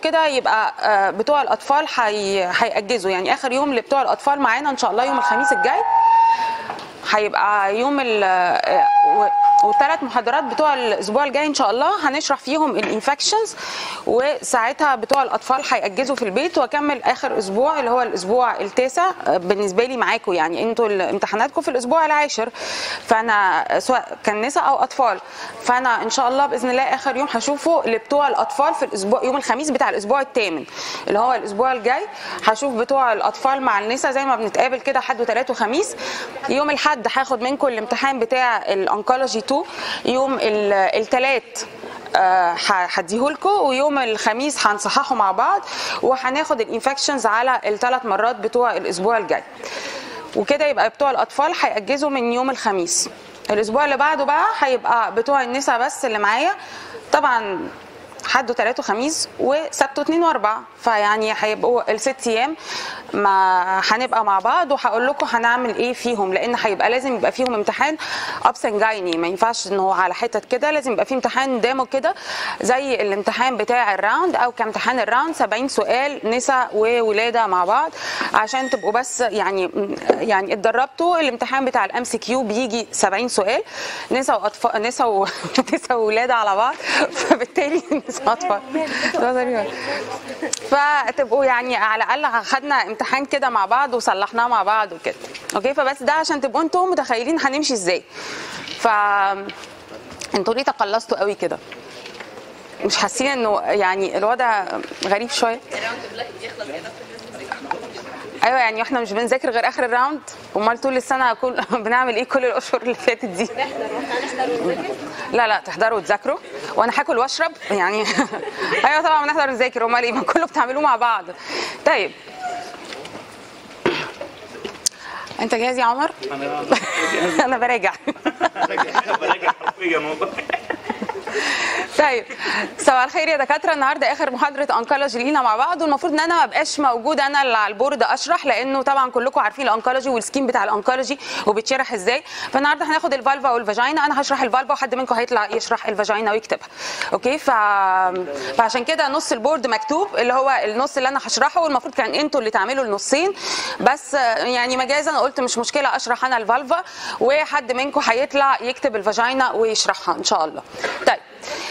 كده يبقى آه، بتوع الاطفال هي- هيأجزوا يعني اخر يوم لبتوع الاطفال معانا ان شاء الله يوم الخميس الجاي هيبقى يوم ال والثلاث محاضرات بتوع الاسبوع الجاي ان شاء الله هنشرح فيهم الانفكشنز وساعتها بتوع الاطفال هيأجزوا في البيت واكمل اخر اسبوع اللي هو الاسبوع التاسع آه، بالنسبه لي معاكم يعني انتوا امتحاناتكم في الاسبوع العاشر فانا سواء كان نساء او اطفال فانا ان شاء الله باذن الله اخر يوم هشوفه لبتوع الاطفال في الاسبوع يوم الخميس بتاع الاسبوع الثامن اللي هو الاسبوع الجاي هشوف بتوع الاطفال مع النساء زي ما بنتقابل كده حد وثلاث وخميس يوم الاحد هاخد منكم الامتحان بتاع الانكولوجي 2 يوم الثلاث هديهولكم ويوم الخميس هنصححه مع بعض وهناخد الانفكشنز على الثلاث مرات بتوع الاسبوع الجاي وكده يبقى بتوع الاطفال هيأجزوا من يوم الخميس الاسبوع اللي بعده بقى هيبقى بتوع النساء بس اللي معايا طبعا حد وثلاث وخميس وسبت واثنين واربع فيعني هيبقوا الست ايام ما هنبقى مع بعض وهقول لكم هنعمل ايه فيهم لان هيبقى لازم يبقى فيهم امتحان ابس جايني ما ينفعش ان هو على حتت كده لازم يبقى فيه امتحان ديمو كده زي الامتحان بتاع الراوند او كامتحان الراوند 70 سؤال نساء وولاده مع بعض عشان تبقوا بس يعني يعني اتدربتوا الامتحان بتاع الام سي كيو بيجي 70 سؤال نساء واطفال نساء و... نساء وولاده على بعض فبالتالي نساء اطفال فتبقوا يعني على الاقل خدنا امتحان كده مع بعض وصلحناه مع بعض وكده اوكي فبس ده عشان تبقوا انتم متخيلين هنمشي ازاي ف انتوا ليه تقلصتوا قوي كده مش حاسين انه يعني الوضع غريب شويه ايوه يعني احنا مش بنذاكر غير اخر الراوند امال طول السنه كل بنعمل ايه كل الاشهر اللي فاتت دي لا لا تحضروا وتذاكروا وانا هاكل واشرب يعني ايوه طبعا بنحضر نذاكر امال ايه ما كله بتعملوه مع بعض طيب انت جاهز يا عمر انا براجع براجع حرفيا والله طيب صباح الخير يا دكاتره النهارده اخر محاضره انكولوجي لينا مع بعض والمفروض ان انا ما ابقاش موجوده انا اللي على البورد اشرح لانه طبعا كلكم عارفين الانكولوجي والسكيم بتاع الانكولوجي وبيتشرح ازاي فالنهارده هناخد الفالفا والفاجينا انا هشرح الفالفا وحد منكم هيطلع يشرح الفاجينا ويكتبها اوكي ف... فعشان كده نص البورد مكتوب اللي هو النص اللي انا هشرحه والمفروض كان انتوا اللي تعملوا النصين بس يعني مجازا قلت مش مشكله اشرح انا الفالفا وحد منكم هيطلع يكتب الفاجينا ويشرحها ان شاء الله طيب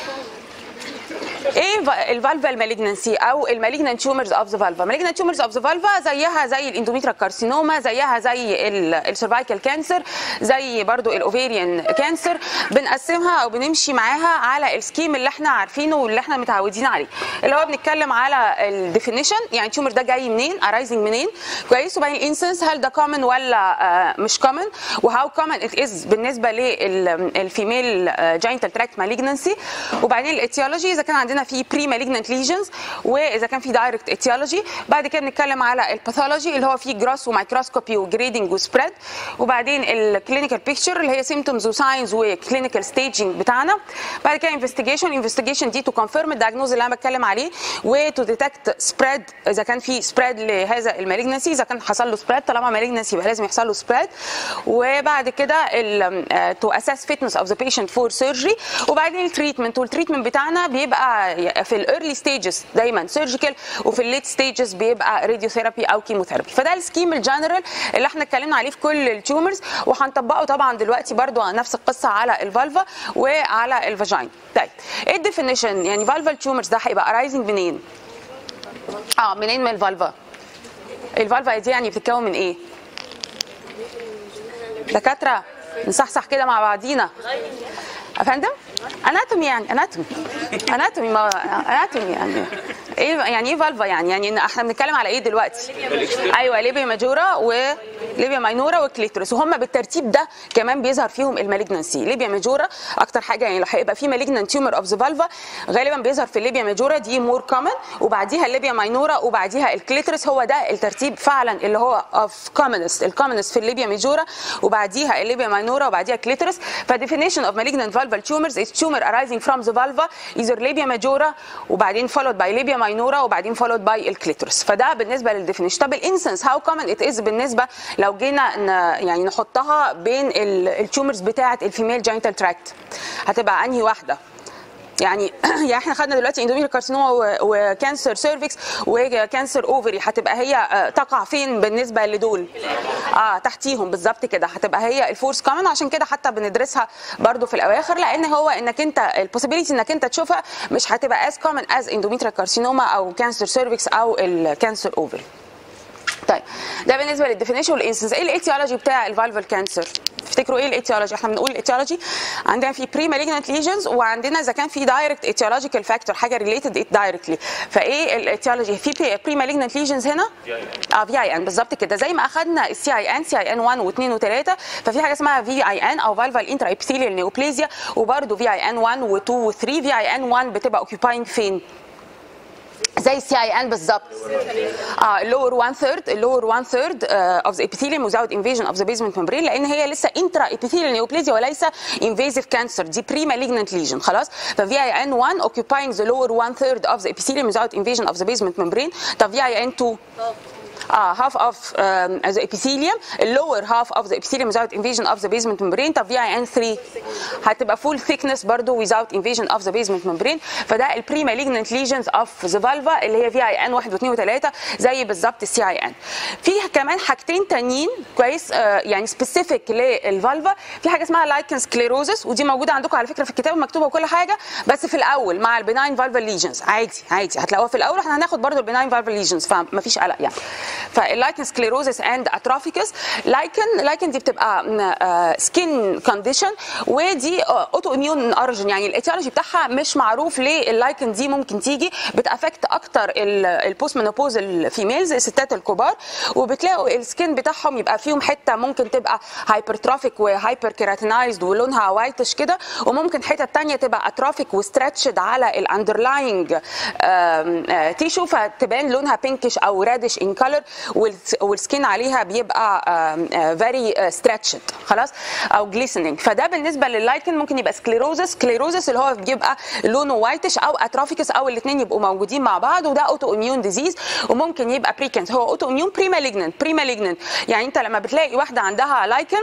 ايه الفالفال مالجنسي او المالجنان تيومرز اوف ذا فالفا مالجنان تيومرز اوف ذا فالفا زيها زي الاندوميترال كارسينوما زيها زي السيرفايكال كانسر زي برضو الاوفيريان كانسر بنقسمها او بنمشي معاها على السكيم اللي احنا عارفينه واللي احنا متعودين عليه اللي هو بنتكلم على الديفينيشن يعني التيومر ده جاي منين ارايزنج منين كويس وبعدين الانسنس هل ده كومن ولا آه مش كومن وهاو كومن ات از بالنسبه للفيميل جاينتال تراكت مالجنسي وبعدين الاتيولوجي اذا كان عندنا في بري مالجنت ليجنز واذا كان في دايركت اتيولوجي بعد كده بنتكلم على الباثولوجي اللي هو فيه جراس ومايكروسكوبي وجريدنج وسبريد وبعدين الكلينيكال بيكتشر اللي هي سيمتومز وساينز وكلينيكال ستيجنج بتاعنا بعد كده انفستيجيشن انفستيجيشن دي تو كونفيرم الدايجنوز اللي انا بتكلم عليه وتو ديتكت سبريد اذا كان في سبريد لهذا المالجنسي اذا كان حصل له سبريد طالما مالجنسي يبقى لازم يحصل له سبريد وبعد كده تو اساس فيتنس اوف ذا بيشنت فور سيرجري وبعدين التريتمنت والتريتمنت بتاعنا بيبقى في الايرلي ستيجز دايما سيرجيكال وفي الليت ستيجز بيبقى راديو ثيرابي او كيموثيرابي فده السكيم الجنرال اللي احنا اتكلمنا عليه في كل التيومرز وهنطبقه طبعا دلوقتي برضو نفس القصه على الفالفا وعلى الفاجين طيب ايه الديفينيشن يعني فالفال تيومرز ده هيبقى ارايزنج منين اه منين من الفالفا الفالفا دي يعني بتتكون من ايه دكاتره نصحصح كده مع بعضينا افندم اناتومي يعني اناتومي اناتومي ما اناتومي يعني ايه يعني ايه فالفا يعني يعني احنا بنتكلم على ايه دلوقتي ايوه ليبيا ماجورا وليبيا ماينورا والكليتورس وهم بالترتيب ده كمان بيظهر فيهم المالجنسي ليبيا ماجورا اكتر حاجه يعني لو هيبقى في مالجنان تيومر اوف ذا فالفا غالبا بيظهر في الليبيا ماجورا دي مور كومن وبعديها الليبيا ماينورا وبعديها الكليتورس هو ده الترتيب فعلا اللي هو اوف كومنست الكومنست في الليبيا ماجورا وبعديها الليبيا ماينورا وبعديها كليتورس فديفينيشن اوف مالجنان فالفال تيومرز is tumor arising from the vulva either labia majora وبعدين followed by labia minora وبعدين followed by الكليتورس فده بالنسبه للديفينيشن طب الانسنس هاو كومن ات از بالنسبه لو جينا يعني نحطها بين التيومرز بتاعه الفيميل جينيتال تراكت هتبقى انهي واحده يعني يعني احنا خدنا دلوقتي اندوميتريال كارسينوما و- وكانسر سيرفكس وكانسر اوفري هتبقى هي آه، تقع فين بالنسبه لدول اه تحتيهم بالظبط كده هتبقى هي الفورس كومن عشان كده حتى بندرسها برضو في الاواخر لان هو انك انت البوسيبيليتي انك انت تشوفها مش هتبقى از كومن از اندوميتريال كارسينوما او كانسر سيرفكس او الكانسر اوفري طيب ده بالنسبه للديفينيشن والانسنس ايه الايتيولوجي بتاع الفالفل كانسر تفتكروا ايه الايتيولوجي احنا بنقول الايتيولوجي عندنا في بري مالجنت ليجنز وعندنا اذا كان في دايركت ايتيولوجيكال فاكتور حاجه ريليتد دايركتلي فايه الايتيولوجي في بري مالجنت ليجنز هنا اه في اي ان بالظبط كده زي ما اخذنا السي اي ان سي اي ان 1 و2 و3 ففي حاجه اسمها في اي ان او فالفال انترا ابيثيليال نيوبليزيا وبرده في اي ان 1 و2 و3 في اي ان 1 بتبقى اوكيباينج فين زي السي اي ان بالظبط اه اللور 1 ثيرد اللور 1 ثيرد اوف ذا epithelium without invasion of the basement membrane لان هي لسه انترا epithelial neoplasia وليس invasive cancer دي pre malignant lesion خلاص ف VIN 1 occupying the lower 1 third of the epithelium without invasion of the basement membrane طب VIN 2 اه half of um, the epithelium lower half of the epithelium without invasion of the basement membrane طب VIN 3 هتبقى full thickness برضو without invasion of the basement membrane فده ال pre malignant lesions of the vulva اللي هي VIN 1 و2 و3 زي بالظبط السي اي ان في كمان حاجتين تانيين كويس آه يعني سبيسيفيك للفالفا في حاجه اسمها لايكن سكليروزس ودي موجوده عندكم على فكره في الكتاب مكتوبه وكل حاجه بس في الاول مع البناين فالفا ليجنز عادي عادي هتلاقوها في الاول احنا هناخد برضو البناين فالفا ليجنز فمفيش قلق يعني فاللايكن سكليروزس اند اتروفيكس لايكن لايكن دي بتبقى سكين كونديشن ودي اوتو اميون اوريجن يعني الايتيولوجي بتاعها مش معروف ليه اللايكن دي ممكن تيجي بتافكت اكتر البوست مينوبوز الفيميلز الستات الكبار وبتلاقوا السكين بتاعهم يبقى فيهم حته ممكن تبقى هايبرتروفيك وهايبر كيراتينايزد ولونها وايتش كده وممكن حته تانية تبقى اتروفيك وستريتشد على الاندرلاينج تيشو فتبان لونها بينكش او رادش ان كلر والسكين عليها بيبقى فيري ستريتشد خلاص او جليسننج فده بالنسبه لللايكن ممكن يبقى سكليروزس سكليروزس اللي هو بيبقى لونه وايتش او اتروفيكس او الاثنين يبقوا موجودين مع بعض وده اوتو اميون ديزيز وممكن يبقى بريكنس هو اوتو اميون بري مالجننت بري مالجننت يعني انت لما بتلاقي واحده عندها لايكن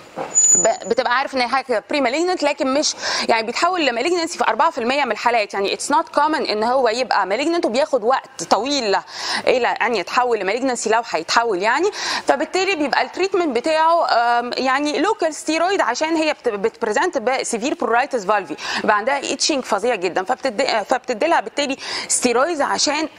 بتبقى عارف ان هي حاجه بري مالجننت لكن مش يعني بيتحول لمالجنسي في 4% من الحالات يعني اتس نوت كومن ان هو يبقى مالجننت وبياخد وقت طويل له الى ان يتحول لمالجنسي لو هيتحول يعني فبالتالي بيبقى التريتمنت بتاعه يعني لوكال ستيرويد عشان هي بتبريزنت بسيفير برورايتس فالفي بيبقى عندها ايتشنج فظيع جدا فبتدي فبتدي لها بالتالي ستيرويدز عشان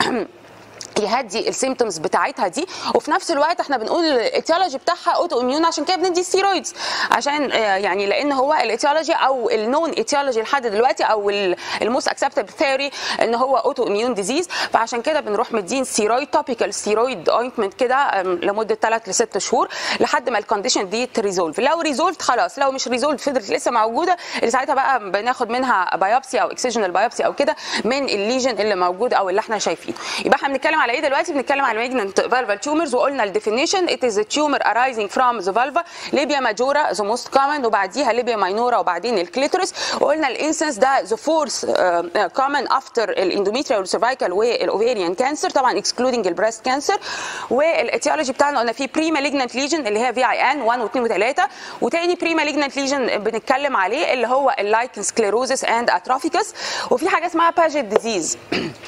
يهدي السيمتومز بتاعتها دي وفي نفس الوقت احنا بنقول الايتيولوجي بتاعها اوتو اميون عشان كده بندي ستيرويدز عشان يعني لان هو الايتيولوجي او النون ايتيولوجي لحد دلوقتي او الموست اكسبتد ثيوري ان هو اوتو اميون ديزيز فعشان كده بنروح مدين ستيرويد توبيكال ستيرويد اوينتمنت كده لمده 3 ل 6 شهور لحد ما الكونديشن دي تريزولف لو ريزولف خلاص لو مش ريزولف فضلت لسه موجوده اللي ساعتها بقى بناخد منها بايوبسي او اكسجنال بايوبسي او كده من الليجن اللي موجود او اللي احنا شايفينه يبقى احنا بنتكلم على ايه دلوقتي بنتكلم على مالجنت فالفال تيومرز وقلنا الديفينيشن ات از تيومر arising from the vulva ليبيا ماجورا ذا موست كومن وبعديها ليبيا ماينورا وبعدين الكليتورس وقلنا الانسنس ده ذا فورث كومن افتر الاندوميتريال والسيرفايكال والاوفيريان كانسر طبعا اكسكلودنج البريست كانسر والاتيولوجي بتاعنا قلنا في بري مالجنت ليجن اللي هي في اي ان 1 و2 و3 وتاني بري مالجنت ليجن بنتكلم عليه اللي هو اللايكن سكليروزس اند اتروفيكس وفي حاجه اسمها باجيت ديزيز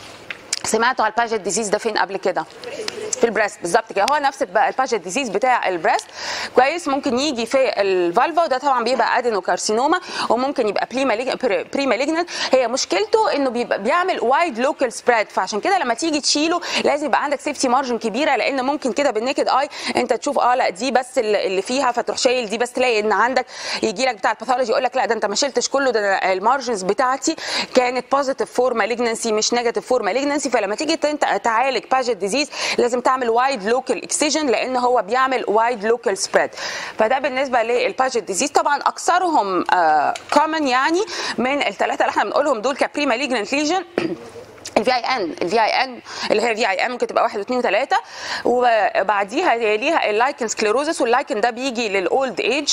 سمعتوا على الباجيت ديزيز ده فين قبل كده؟ في البريست بالظبط كده هو نفس الباجيت ديزيز بتاع البريست كويس ممكن يجي في الفالفا وده طبعا بيبقى ادينوكارسينوما وممكن يبقى بري مالجنت هي مشكلته انه بيبقى بيعمل وايد لوكال سبريد فعشان كده لما تيجي تشيله لازم يبقى عندك سيفتي مارجن كبيره لان ممكن كده بالنيكد اي انت تشوف اه لا دي بس اللي فيها فتروح شايل دي بس تلاقي ان عندك يجي لك بتاع الباثولوجي يقول لك لا ده انت ما شلتش كله ده المارجنز بتاعتي كانت بوزيتيف فور مالجنسي مش نيجاتيف فور مالجنسي فلما تيجي انت تعالج باجيت ديزيز لازم تعمل وايد لوكال اكسجن لان هو بيعمل وايد لوكال سبريد فده بالنسبه للباجيت ديزيز طبعا اكثرهم كومن يعني من الثلاثه اللي احنا بنقولهم دول كبري مالجنت ليجن الفي اي ان الفي اي ان اللي هي الفي اي ان ممكن تبقى واحد واثنين وثلاثه وبعديها يليها اللايكن سكليروزس واللايكن ده بيجي للاولد ايج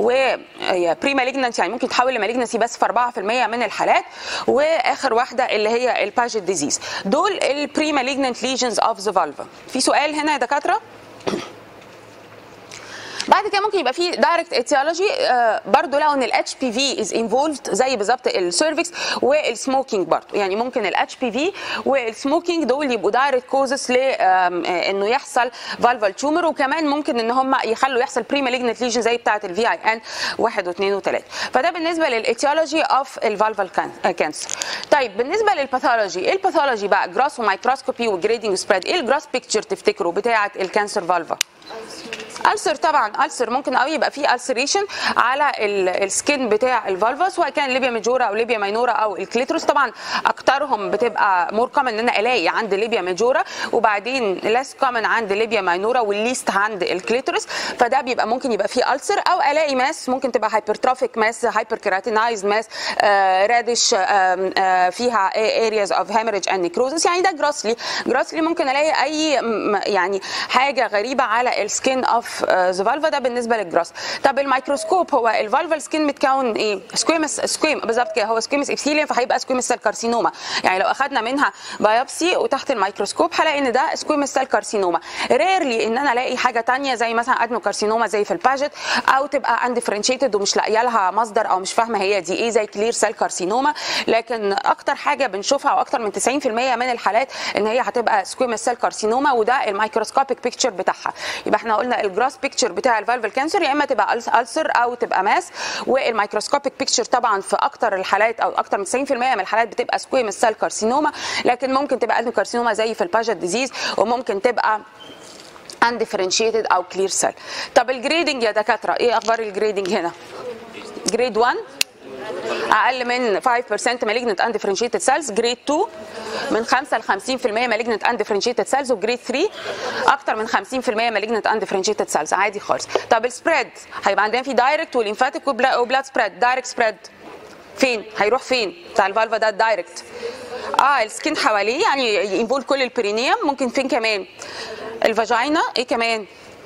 وبري مالجنت يعني ممكن تحول لمالجنسي بس في 4% من الحالات واخر واحده اللي هي الباجيت ديزيز دول البري مالجنت ليجنز اوف ذا فالفا في سؤال هنا يا دكاتره بعد كده ممكن يبقى في دايركت اتيولوجي برضو لو ان الاتش بي في از انفولد زي بالظبط السيرفكس والسموكينج برضو يعني ممكن الاتش بي في والسموكينج دول يبقوا دايركت كوزز لانه يحصل فالفال تيومر وكمان ممكن ان هم يخلوا يحصل بري مالجنت ليجن زي بتاعه الفي اي ان 1 و2 و3 فده بالنسبه للاتيولوجي اوف الفالفال كانسر طيب بالنسبه للباثولوجي ايه الباثولوجي بقى جراس ومايكروسكوبي وجريدنج سبريد ايه الجراس بيكتشر تفتكروا بتاعه الكانسر فالفا ألسر طبعا ألسر ممكن قوي يبقى فيه ألسريشن على السكين بتاع الفالفا سواء كان ليبيا ميجورا او ليبيا ماينورا او الكليتروس طبعا اكترهم بتبقى مور كومن ان انا الاقي عند ليبيا ميجورا وبعدين ليس كومن عند ليبيا ماينورا والليست عند الكليتروس فده بيبقى ممكن يبقى فيه ألسر او الاقي ماس ممكن تبقى هايبرتروفيك ماس هايبر كيراتينايز ماس رادش فيها ارياز اوف هيموريج اند نيكروزس يعني ده جراسلي جراسلي ممكن الاقي اي م- يعني حاجه غريبه على السكين اوف ذا فالفا ده بالنسبه للجراس طب الميكروسكوب هو الفالفال سكين متكون ايه سكويمس سكويم بالظبط كده هو سكويمس ابثيليوم فهيبقى سكويمس سيل كارسينوما يعني لو اخذنا منها بايوبسي وتحت الميكروسكوب هلاقي ان ده سكويمس سيل كارسينوما ريرلي ان انا الاقي حاجه تانية زي مثلا ادنو كارسينوما زي في الباجت او تبقى اندفرنشيتد ومش لاقيه لها مصدر او مش فاهمه هي دي ايه زي كلير سيل كارسينوما لكن اكتر حاجه بنشوفها واكتر من 90% من الحالات ان هي هتبقى سكويمس سيل كارسينوما وده الميكروسكوبيك بيكتشر بتاعها يبقى احنا قلنا الجراس بيكتشر بتاع الفالفال كانسر يا اما تبقى ألسر او تبقى ماس والميكروسكوبيك بيكتشر طبعا في اكتر الحالات او اكتر من 90% من الحالات بتبقى سكويمس سيل كارسينوما لكن ممكن تبقى ادنو كارسينوما زي في الباجت ديزيز وممكن تبقى undifferentiated او كلير سيل طب الجريدنج يا دكاتره ايه اخبار الجريدنج هنا جريد 1 اقل من 5% malignant undifferentiated cells جريد 2 من 5 ل 50% malignant undifferentiated cells وجريد 3 اكتر من 50% malignant undifferentiated cells عادي خالص طب السبريد هيبقى عندنا في دايركت والليمفاتيك وبلاد سبريد دايركت سبريد فين هيروح فين بتاع الفالفا ده الدايركت اه السكين حواليه يعني ينفول كل البرينيوم ممكن فين كمان الفاجينا ايه كمان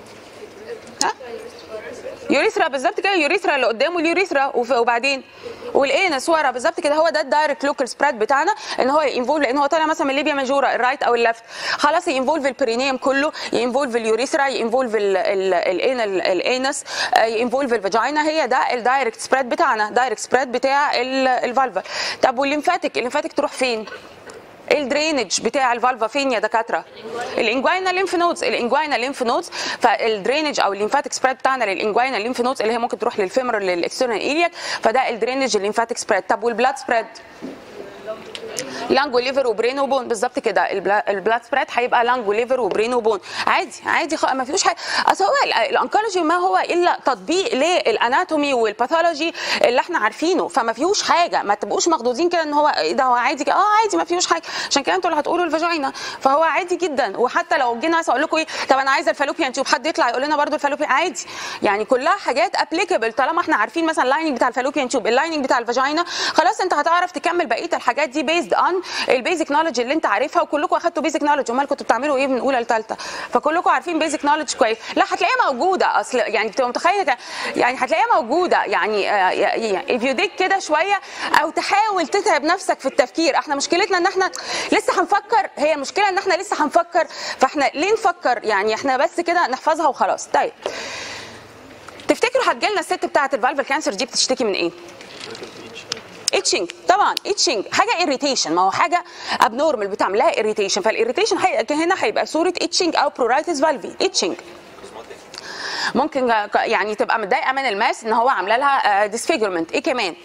ها يوريثرا بالظبط كده يوريثرا اللي قدامه اليوريثرا وف- وبعدين والانس ورا بالظبط كده هو ده الدايركت لوكال سبريد بتاعنا ان هو ينفولف لان هو طالع مثلا من ليبيا ماجورا الرايت او الليفت خلاص ينفولف البرينيوم كله ينفولف اليوريثرا ينفولف الانال الانس ينفولف الفاجينا هي ده الدايركت سبريد بتاعنا دايركت سبريد بتاع الفالفا طب والليمفاتيك الليمفاتيك تروح فين؟ الدرينج بتاع الفالفا فين يا دكاتره؟ الانجوينا ليمف نودز الانجوينا ليمف نودز فالدرينج او الليمفاتيك سبريد بتاعنا للانجوينا ليمف نودز اللي هي ممكن تروح للفيمر للاكسترنال ايلياك فده الدرينج الليمفاتيك سبريد طب والبلاد سبريد؟ لانج وليفر وبرين وبون بالظبط كده البلا- البلاد سبريد هيبقى لانج وليفر وبرين وبون عادي عادي خ... ما فيهوش حاجه اصل هو ال- الانكولوجي ما هو الا تطبيق للاناتومي والباثولوجي اللي احنا عارفينه فما فيهوش حاجه ما تبقوش مخضوضين كده ان هو ايه ده هو عادي كده اه عادي ما فيهوش حاجه عشان كده انتوا اللي هتقولوا الفاجينا فهو عادي جدا وحتى لو جينا عايز اقول لكم ايه طب انا عايزه الفالوبيان تيوب حد يطلع يقول لنا برده الفالوبيان عادي يعني كلها حاجات ابليكابل طالما احنا عارفين مثلا اللايننج بتاع الفالوبيان تيوب اللايننج بتاع الفاجينا خلاص انت هتعرف تكمل بقيه الحاجات دي بيزد اون البيزك نولج اللي انت عارفها وكلكم اخدتوا بيزك نولج امال كنتوا بتعملوا ايه من اولى لثالثه فكلكم عارفين بيزك نولج كويس لا هتلاقيها موجوده اصل يعني بتبقى متخيل يعني هتلاقيها موجوده يعني اف يو ديك كده شويه او تحاول تتعب نفسك في التفكير احنا مشكلتنا ان احنا لسه هنفكر هي المشكله ان احنا لسه هنفكر فاحنا ليه نفكر يعني احنا بس كده نحفظها وخلاص طيب تفتكروا هتجيلنا الست بتاعه الفالفال كانسر دي بتشتكي من ايه؟ اتشنج طبعا اتشنج حاجه اريتيشن ما هو حاجه ابنورمال بتعمل لها اريتيشن فالاريتيشن هنا هيبقى صوره اتشنج او برورايتس فالفي اتشنج ممكن يعني تبقى متضايقه من الماس ان هو عامله لها ديسفيجرمنت ايه كمان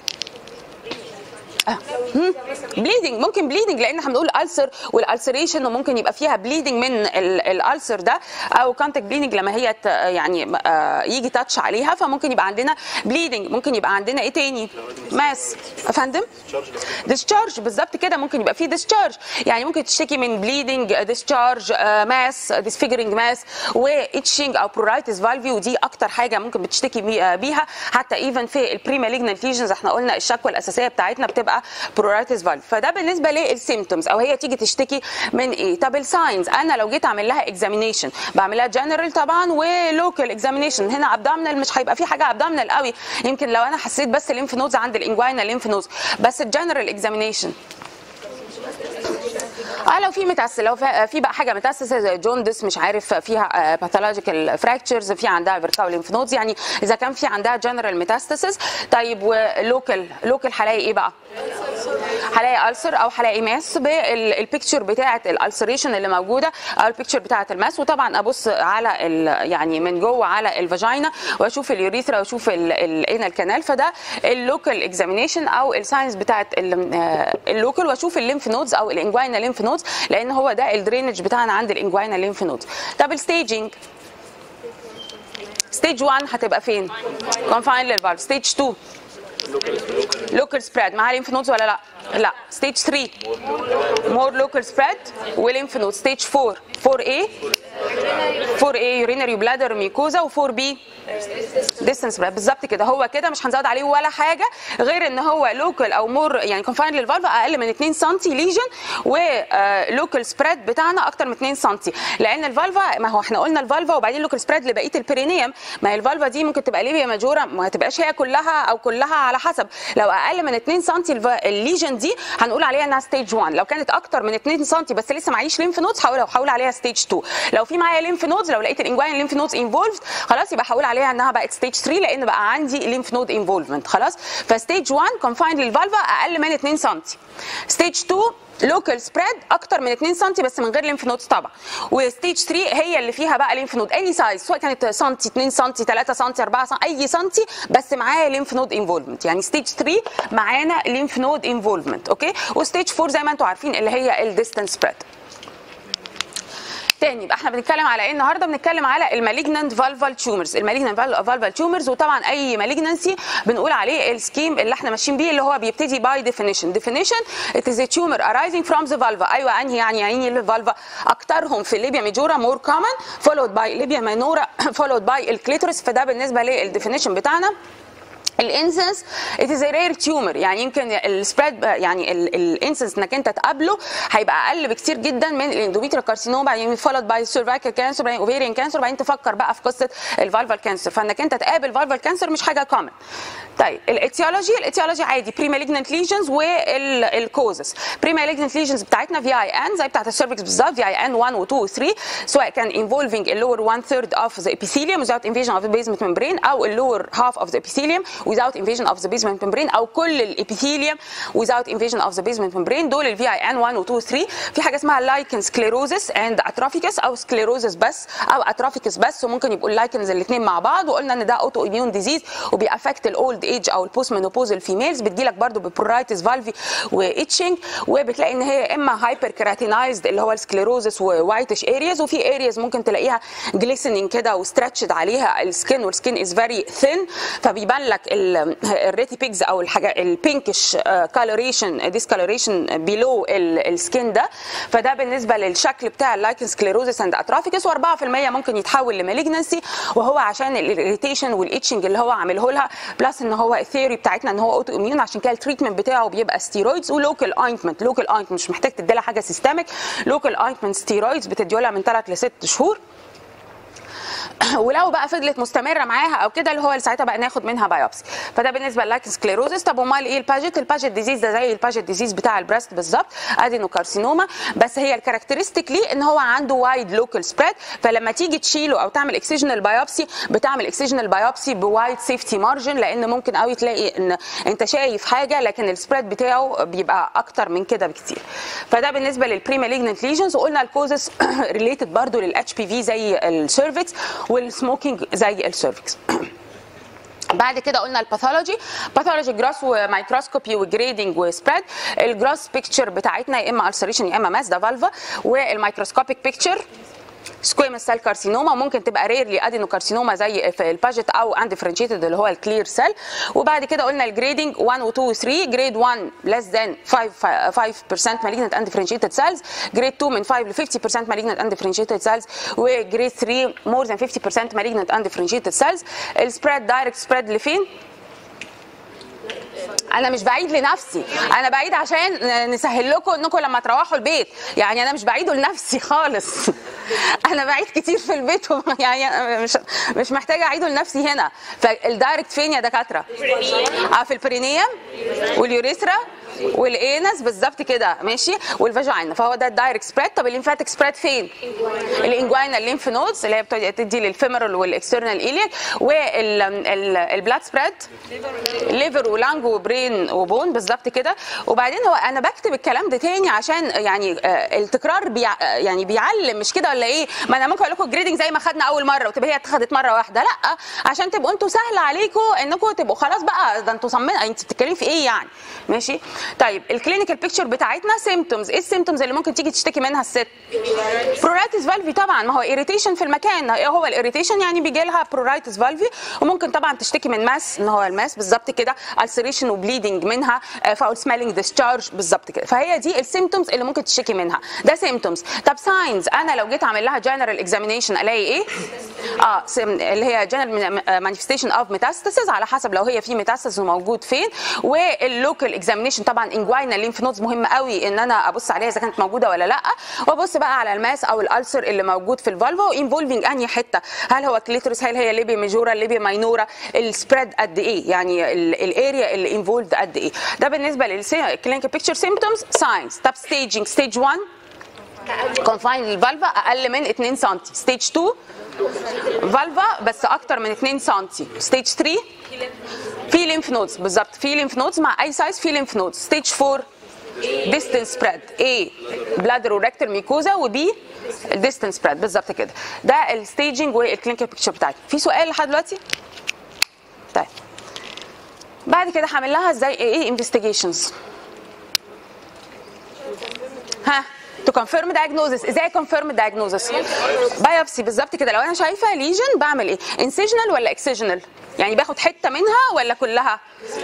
بليدنج ممكن بليدنج لان احنا بنقول السر والالسريشن وممكن يبقى فيها بليدنج من الالسر ده او كونتاكت بليدنج لما هي ت- يعني آه، يجي تاتش عليها فممكن يبقى عندنا بليدنج ممكن يبقى عندنا ايه تاني ماس افندم ديسشارج بالظبط كده ممكن يبقى في ديسشارج يعني ممكن تشتكي من بليدنج ديسشارج ماس ديسفيجرنج ماس واتشنج او برورايتس فالفي ودي اكتر حاجه ممكن بتشتكي بي- آه، بيها حتى ايفن في البري مالجنت ليجنز احنا قلنا الشكوى الاساسيه بتاعتنا بتبقى برورايتس فالف فده بالنسبه للسيمتومز او هي تيجي تشتكي من ايه طب الساينز انا لو جيت اعمل لها اكزامينيشن بعملها جنرال طبعا ولوكال اكزامينيشن هنا ابدومينال مش هيبقى في حاجه ابدومينال قوي يمكن لو انا حسيت بس الليمف نودز عند الانجواينا ليمف نودز بس الجنرال اكزامينيشن اه لو في متاسس لو في في بقى حاجه متاسسه زي جوندس مش عارف فيها باثولوجيكال فراكتشرز في عندها فيرتيكال ليمف نودز يعني اذا كان في عندها جنرال ميتاستاسيس طيب ولوكال لوكال هلاقي ايه بقى؟ هلاقي ألسر او هلاقي ماس بالبيكتشر بتاعه الالسريشن اللي موجوده او البيكتشر بتاعه الماس وطبعا ابص على ال- يعني من جوه على الفاجينا واشوف اليوريثرا واشوف الانال كانال فده اللوكال اكزامينيشن او الساينس بتاعه ال- آه، اللوكال واشوف الليمف نودز او الانجوينا ليمف نودز لان هو ده الدرينج بتاعنا عند الانجوينا ليمف نودز طب الستيجنج ستيج 1 هتبقى فين؟ كونفاين للفالف ستيج 2 لوكال سبريد معاها ليمف نودز ولا لا؟ لا ستيج 3 مور لوكال سبريد وليمف نود ستيج 4 4A 4A يورينري بلادر ميكوزا و4B ديستنس سبريد بالظبط كده هو كده مش هنزود عليه ولا حاجه غير ان هو لوكال او مور يعني كونفاين للفالف اقل من 2 سم ليجن ولوكال سبريد بتاعنا اكتر من 2 سم لان الفالفا ما هو احنا قلنا الفالفا وبعدين لوكال سبريد لبقيه البرينيوم ما هي الفالفا دي ممكن تبقى ليبيا ماجورا ما تبقاش هي كلها او كلها على حسب لو اقل من 2 سم الليجن دي هنقول عليها انها ستيج 1 لو كانت اكتر من 2 سم بس لسه معيش ليمف نودز هقول هقول عليها ستيج 2 لو في معايا ليمف نودز لو لقيت الانجوين ليمف نودز انفولفد خلاص يبقى هقول عليها انها بقت ستيج 3 لان بقى عندي ليمف نود انفولفمنت خلاص فستيج 1 كونفايند للفالفا اقل من 2 سم ستيج 2 لوكال سبريد اكتر من 2 سم بس من غير ليمف نودز طبعا وستيج 3 هي اللي فيها بقى ليمف نود اي سايز سواء كانت سم 2 سم 3 سم 4 سم اي سم بس معاه ليمف نود انفولفمنت يعني ستيج 3 معانا ليمف نود انفولفمنت اوكي وستيج 4 زي ما انتم عارفين اللي هي الديستنس سبريد تاني يبقى احنا بنتكلم على ايه النهارده بنتكلم على المالجنانت فالفال تيومرز المالجنانت فالفال تيومرز وطبعا اي مالجنانسي بنقول عليه السكيم اللي احنا ماشيين بيه اللي هو بيبتدي باي ديفينيشن ديفينيشن ات از تيومر arising from the vulva ايوه انهي يعني يعني الفالفا اكترهم في الليبيا ميجورا مور كومن followed باي ليبيا ماينورا followed باي الكليتورس فده بالنسبه للديفينيشن بتاعنا الانسنس ات از رير تيومر يعني يمكن السبريد يعني الانسنس انك انت تقابله هيبقى اقل بكتير جدا من الاندوميتريال كارسينوما بعدين فولد باي سيرفايكال كانسر بعدين اوفيريان كانسر بعدين تفكر بقى في قصه الفالفال كانسر فانك انت تقابل فالفال كانسر مش حاجه كومن طيب الاتيولوجي الاتيولوجي عادي بري مالجنت ليجنز والكوزز بري مالجنت ليجنز بتاعتنا في اي ان زي بتاعت السيرفكس بالظبط في اي ان 1 و 2 و 3 سواء كان involving اللور 1 third of the epithelium without invasion of the basement membrane او اللور half of the epithelium without invasion of the basement membrane او كل الابيثيليوم without invasion of the basement membrane دول الفي اي ان 1 و 2 و 3 في حاجه اسمها لايكن سكليروزس اند اتروفيكس او سكليروزس بس او اتروفيكس بس وممكن يبقوا اللايكنز الاثنين مع بعض وقلنا ان ده اوتو اميون ديزيز وبيأفكت الاولد ايج او البوست مينوبوزال فيميلز بتجيلك برضو ببرورايتس فالفي واتشنج وبتلاقي ان هي اما هايبر كيراتينايزد اللي هو السكليروزس ووايتش ارياز وفي ارياز ممكن تلاقيها جليسننج كده وستريتشد عليها السكين والسكين از فيري ثين فبيبان لك الريتي بيجز او الحاجه البينكش كالوريشن ديسكالوريشن بيلو السكين ده فده بالنسبه للشكل بتاع اللايكن سكليروزس اند اتروفيكس و4% ممكن يتحول لمالجنسي وهو عشان الاريتيشن والاتشنج اللي هو عامله لها بلس ان هو الثيوري بتاعتنا ان هو اوتو اميون عشان كده التريتمنت بتاعه بيبقى ستيرويدز ولوكال اوينتمنت لوكال اوينتمنت مش محتاج تدي لها حاجه سيستميك لوكال اوينتمنت ستيرويدز بتدي لها من 3 ل 6 شهور ولو بقى فضلت مستمره معاها او كده اللي هو اللي ساعتها بقى ناخد منها بايوبسي فده بالنسبه للايكن سكليروزس طب امال ايه الباجيت الباجيت ديزيز ده زي الباجيت ديزيز بتاع البريست بالظبط ادينوكارسينوما بس هي الكاركترستيك ليه ان هو عنده وايد لوكال سبريد فلما تيجي تشيله او تعمل اكسجنال بايوبسي بتعمل اكسجنال بايوبسي بوايد سيفتي مارجن لان ممكن قوي تلاقي ان انت شايف حاجه لكن السبريد بتاعه بيبقى اكتر من كده بكتير فده بالنسبه للبري مالجنت ليجنز وقلنا الكوزس ريليتد برضو للاتش بي في زي السيرفكس والسموكينج زي السيرفكس بعد كده قلنا الباثولوجي باثولوجي جراس ومايكروسكوبي وجريدنج وسبريد الجراس بيكتشر بتاعتنا يا اما السريشن يا اما ماس ده فالفا والمايكروسكوبيك بيكتشر سكويمس سيل كارسينوما ممكن تبقى ريرلي ادينوكارسينوما زي في الباجيت او اندفرنشيتد اللي هو الكلير سيل وبعد كده قلنا الجريدنج 1 و 2 و 3 جريد 1 less than 5 5% malignant undifferentiated cells جريد 2 من 5 ل 50% malignant undifferentiated cells وجريد 3 more than 50% malignant undifferentiated cells السبريد دايركت سبريد لفين؟ انا مش بعيد لنفسي انا بعيد عشان نسهل لكم انكم لما تروحوا البيت يعني انا مش بعيده لنفسي خالص انا بعيد كتير في البيت يعني مش مش محتاجه اعيده لنفسي هنا فالدايركت فين يا دكاتره اه في البرينيوم واليوريثرا والانس بالظبط كده ماشي والفاجينا فهو ده الدايركت سبريد طب الليمفاتيك سبريد فين الانجوينا الليمف نودز اللي هي بتدي للفيمرال والاكسترنال ايليك والبلاد سبريد ليفر ولانج وبرين وبون بالظبط كده وبعدين هو انا بكتب الكلام ده تاني عشان يعني آه، التكرار بيع يعني بيعلم مش كده ولا ايه ما انا ممكن اقول لكم الجريدنج زي ما خدنا اول مره وتبقى هي اتخذت مره واحده لا عشان تبقوا انتوا سهل عليكم انكم تبقوا خلاص بقى ده انتوا صممين انت بتتكلمي في ايه يعني ماشي طيب الكلينيكال بيكتشر بتاعتنا سيمتومز ايه السيمتومز اللي ممكن تيجي تشتكي منها الست برورايتس فالفي طبعا ما هو اريتيشن في المكان ايه هو الاريتيشن يعني بيجي لها برورايتس فالفي وممكن طبعا تشتكي من ماس ان هو الماس بالظبط كده ulceration وبليدنج منها فاول سميلنج ديسشارج بالظبط كده فهي دي السيمتومز اللي ممكن تشتكي منها ده سيمتومز طب ساينز انا لو جيت اعمل لها جنرال اكزامينيشن الاقي ايه اه سم- اللي هي جنرال مانيفستيشن اوف ميتاستاسيس على حسب لو هي في ميتاستاسيس موجود فين واللوكال اكزامينيشن طبعا انجواينا ليمف نودز مهم قوي ان انا ابص عليها اذا كانت موجوده ولا لا وابص بقى على الماس او الالسر اللي موجود في الفالفا وانفولفنج انهي حته هل هو كليتورس هل هي ليبيا ميجورا ليبيا ماينورا السبريد قد ايه يعني الاريا اللي انفولد قد ايه ده بالنسبه للكلينيكال بيكتشر سيمبتومز ساينز طب ستيجنج ستيج 1 كونفاين للفالفا اقل من 2 سم ستيج 2 فالفا بس اكتر من 2 سم ستيج 3 في ليمف نودز بالظبط في ليمف نودز مع اي سايز في ليمف نودز ستيج 4 ديستنس سبريد A بلادر وريكتر ميكوزا وبي الديستنس سبريد بالظبط كده ده الستيجنج والكلينيكال بيكتشر بتاعتي في سؤال لحد دلوقتي طيب بعد كده هعمل لها ازاي ايه انفستيجيشنز ها تو كونفيرم diagnosis ازاي كونفيرم diagnosis بايوبسي بالظبط كده لو انا شايفه ليجن بعمل ايه انسيجنال ولا اكسيجنال يعني باخد حته منها ولا كلها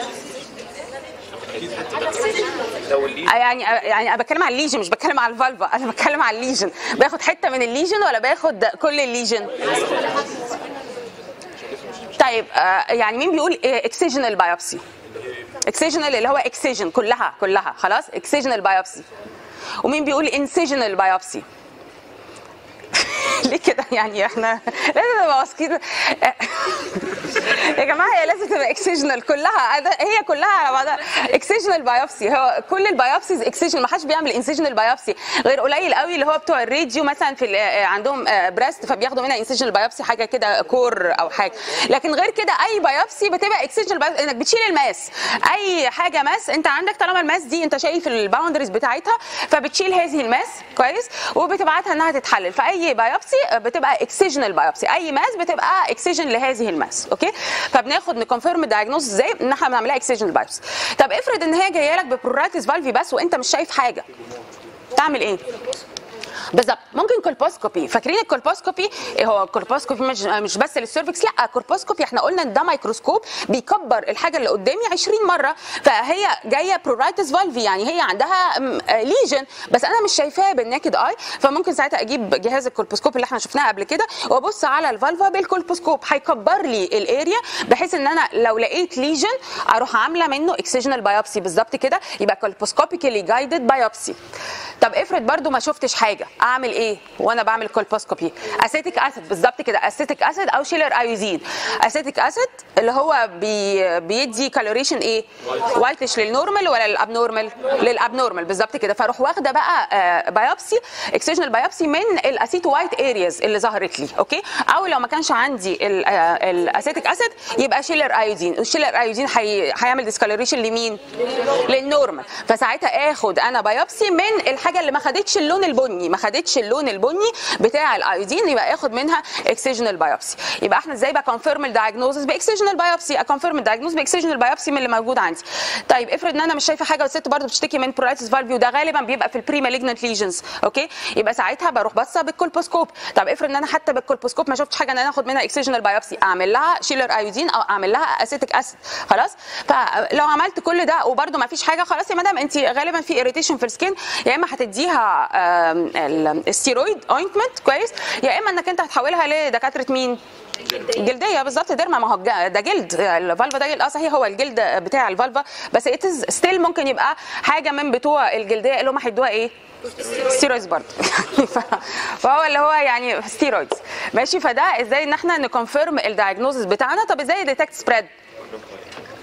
لو اللي يعني يعني انا بتكلم على الليجن مش بتكلم على الفالفا انا بتكلم على الليجن باخد حته من الليجن ولا باخد كل الليجن طيب آه، يعني مين بيقول اكسيجنال بايوبسي اكسيجنال اللي هو اكسيجن كلها كلها خلاص اكسيجنال بايوبسي ومين بيقول انسيجنال بايوبسي ليه كده يعني احنا لازم نبقى واثقين يا جماعه هي لازم تبقى اكسيجنال كلها أنا- هي كلها على بعضها اكسيجنال بايوبسي هو كل البايوبسيز اكسيجن ما حدش بيعمل انسيجنال بايوبسي غير قليل قوي اللي هو بتوع الراديو مثلا في ال- آه، عندهم بريست فبياخدوا منها انسيجنال بايوبسي حاجه كده كور او حاجه لكن غير كده اي بايوبسي بتبقى اكسيجنال بايوبسي انك بتشيل الماس اي حاجه ماس انت عندك طالما الماس دي انت شايف الباوندريز بتاعتها فبتشيل هذه الماس كويس وبتبعتها انها تتحلل فاي بايوبسي بتبقى اكسيجنال بايوبسي اي ماس بتبقى اكسيجن لهذه الماس اوكي فبناخد نكونفيرم دايجنوز ازاي ان احنا بنعملها اكسيجنال بايوبسي طب افرض ان هي جايه لك ببرورايتس فالفي بس وانت مش شايف حاجه تعمل ايه بالظبط ممكن كولبوسكوبي فاكرين الكولبوسكوبي إيه هو الكولبوسكوبي مش مش بس للسيرفكس لا الكولبوسكوبي احنا قلنا ان ده مايكروسكوب بيكبر الحاجه اللي قدامي 20 مره فهي جايه برورايتس فالفي يعني هي عندها ليجن بس انا مش شايفاها بالناكد اي فممكن ساعتها اجيب جهاز الكولبوسكوب اللي احنا شفناه قبل كده وابص على الفالفا بالكولبوسكوب هيكبر لي الاريا بحيث ان انا لو لقيت ليجن اروح عامله منه اكسجنال بايوبسي بالظبط كده يبقى كولبوسكوبيكالي جايدد بايوبسي طب افرض برضو ما شفتش حاجه اعمل ايه وانا بعمل كولبوسكوبي اسيتيك اسيد بالظبط كده اسيتيك اسيد او شيلر ايوزين اسيتيك اسيد اللي هو بي بيدي كالوريشن ايه وايتش للنورمال ولا للابنورمال للابنورمال بالظبط كده فاروح واخده بقى آه، بايوبسي اكسجنال بايوبسي من الاسيتو وايت ارياز اللي ظهرت لي اوكي او لو ما كانش عندي ال- آه، الاسيتيك اسيد يبقى شيلر ايودين الشيلر ايودين هي- هيعمل ديسكالوريشن لمين للنورمال فساعتها اخد انا بايوبسي من الحاجه اللي ما خدتش اللون البني ما خدتش اللون البني بتاع الايودين يبقى اخد منها اكسجنال بايوبسي يبقى احنا ازاي بكونفيرم الدايجنوزس باكسجنال بايوبسي اكونفيرم الدايجنوز باكسجنال بايوبسي من اللي موجود عندي طيب افرض ان انا مش شايفه حاجه والست برضه بتشتكي من برولايتس فالفي وده غالبا بيبقى في البري مالجنت ليجنز اوكي يبقى ساعتها بروح باصه بالكولبوسكوب طب افرض ان انا حتى بالكولبوسكوب ما شفتش حاجه ان انا اخد منها اكسجنال بايوبسي اعمل لها شيلر ايودين او اعمل لها اسيتيك اسيد خلاص فلو عملت كل ده وبرده ما فيش حاجه خلاص يا مدام انت غالبا في اريتيشن في السكين يا اما هتديها آم، ال- الستيرويد اوينتمنت كويس يا اما انك انت هتحولها لدكاتره مين جلديه بالظبط ديرما ما هو الج- ده جلد الفالفا ده جلد اه صحيح هو الجلد بتاع الفالفا بس اتز ستيل ممكن يبقى حاجه من بتوع الجلديه اللي هم هيدوها ايه ستيرويدز برضه ف- فهو اللي هو يعني ستيرويدز ماشي فده ازاي ان احنا نكونفيرم الدايجنوزس بتاعنا طب ازاي ديتكت سبريد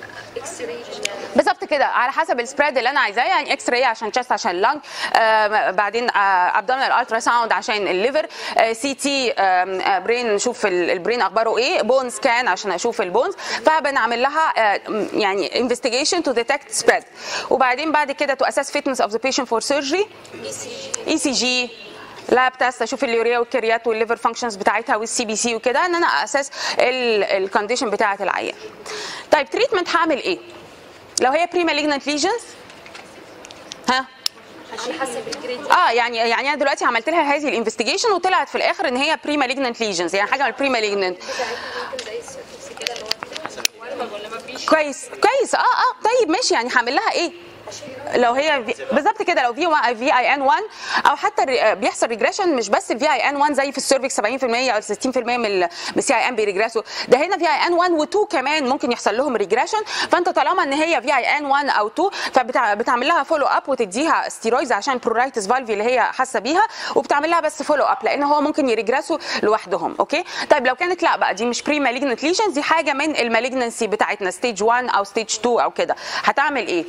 اكس راي بالظبط كده على حسب السبريد اللي انا عايزاه يعني اكس راي عشان تشست عشان اللنج آه بعدين ابدومينال الترا ساوند عشان الليفر آه سي تي آه برين نشوف ال- البرين اخباره ايه بون سكان عشان اشوف البونز فبنعمل لها آه يعني انفستيجيشن تو ديتكت سبريد وبعدين بعد كده تو اساس فيتنس اوف ذا بيشنت فور سيرجري اي سي جي لاب تيست اشوف اليوريا والكريات والليفر فانكشنز بتاعتها والسي بي سي وكده ان انا اساس الكونديشن بتاعه العيان طيب تريتمنت هعمل ايه لو هي بري مالجنت ليجنز ها على حسب الجريد اه يعني يعني انا دلوقتي عملت لها هذه الانفستيجيشن وطلعت في الاخر ان هي بري مالجنت ليجنز يعني حاجه من البري مالجنت ممكن زي السيرفكس كده اللي هو ولا ما فيش كويس كويس اه اه طيب ماشي يعني هعمل لها ايه لو هي في- بالظبط كده لو في في اي ان 1 او حتى الري- بيحصل ريجريشن مش بس الفي اي ان 1 زي في السيرفكس 70% او 60% من السي اي ان بيريجريسوا ده هنا في اي ان 1 و2 كمان ممكن يحصل لهم ريجريشن فانت طالما ان هي في اي ان 1 او 2 فبتعمل لها فولو اب وتديها ستيرويدز عشان برورايتس فالفي اللي هي حاسه بيها وبتعمل لها بس فولو اب لان هو ممكن يريجريسوا لوحدهم اوكي طيب لو كانت لا بقى دي مش بري مالجنت ليجنز دي حاجه من المالجنسي بتاعتنا ستيج 1 او ستيج 2 او كده هتعمل ايه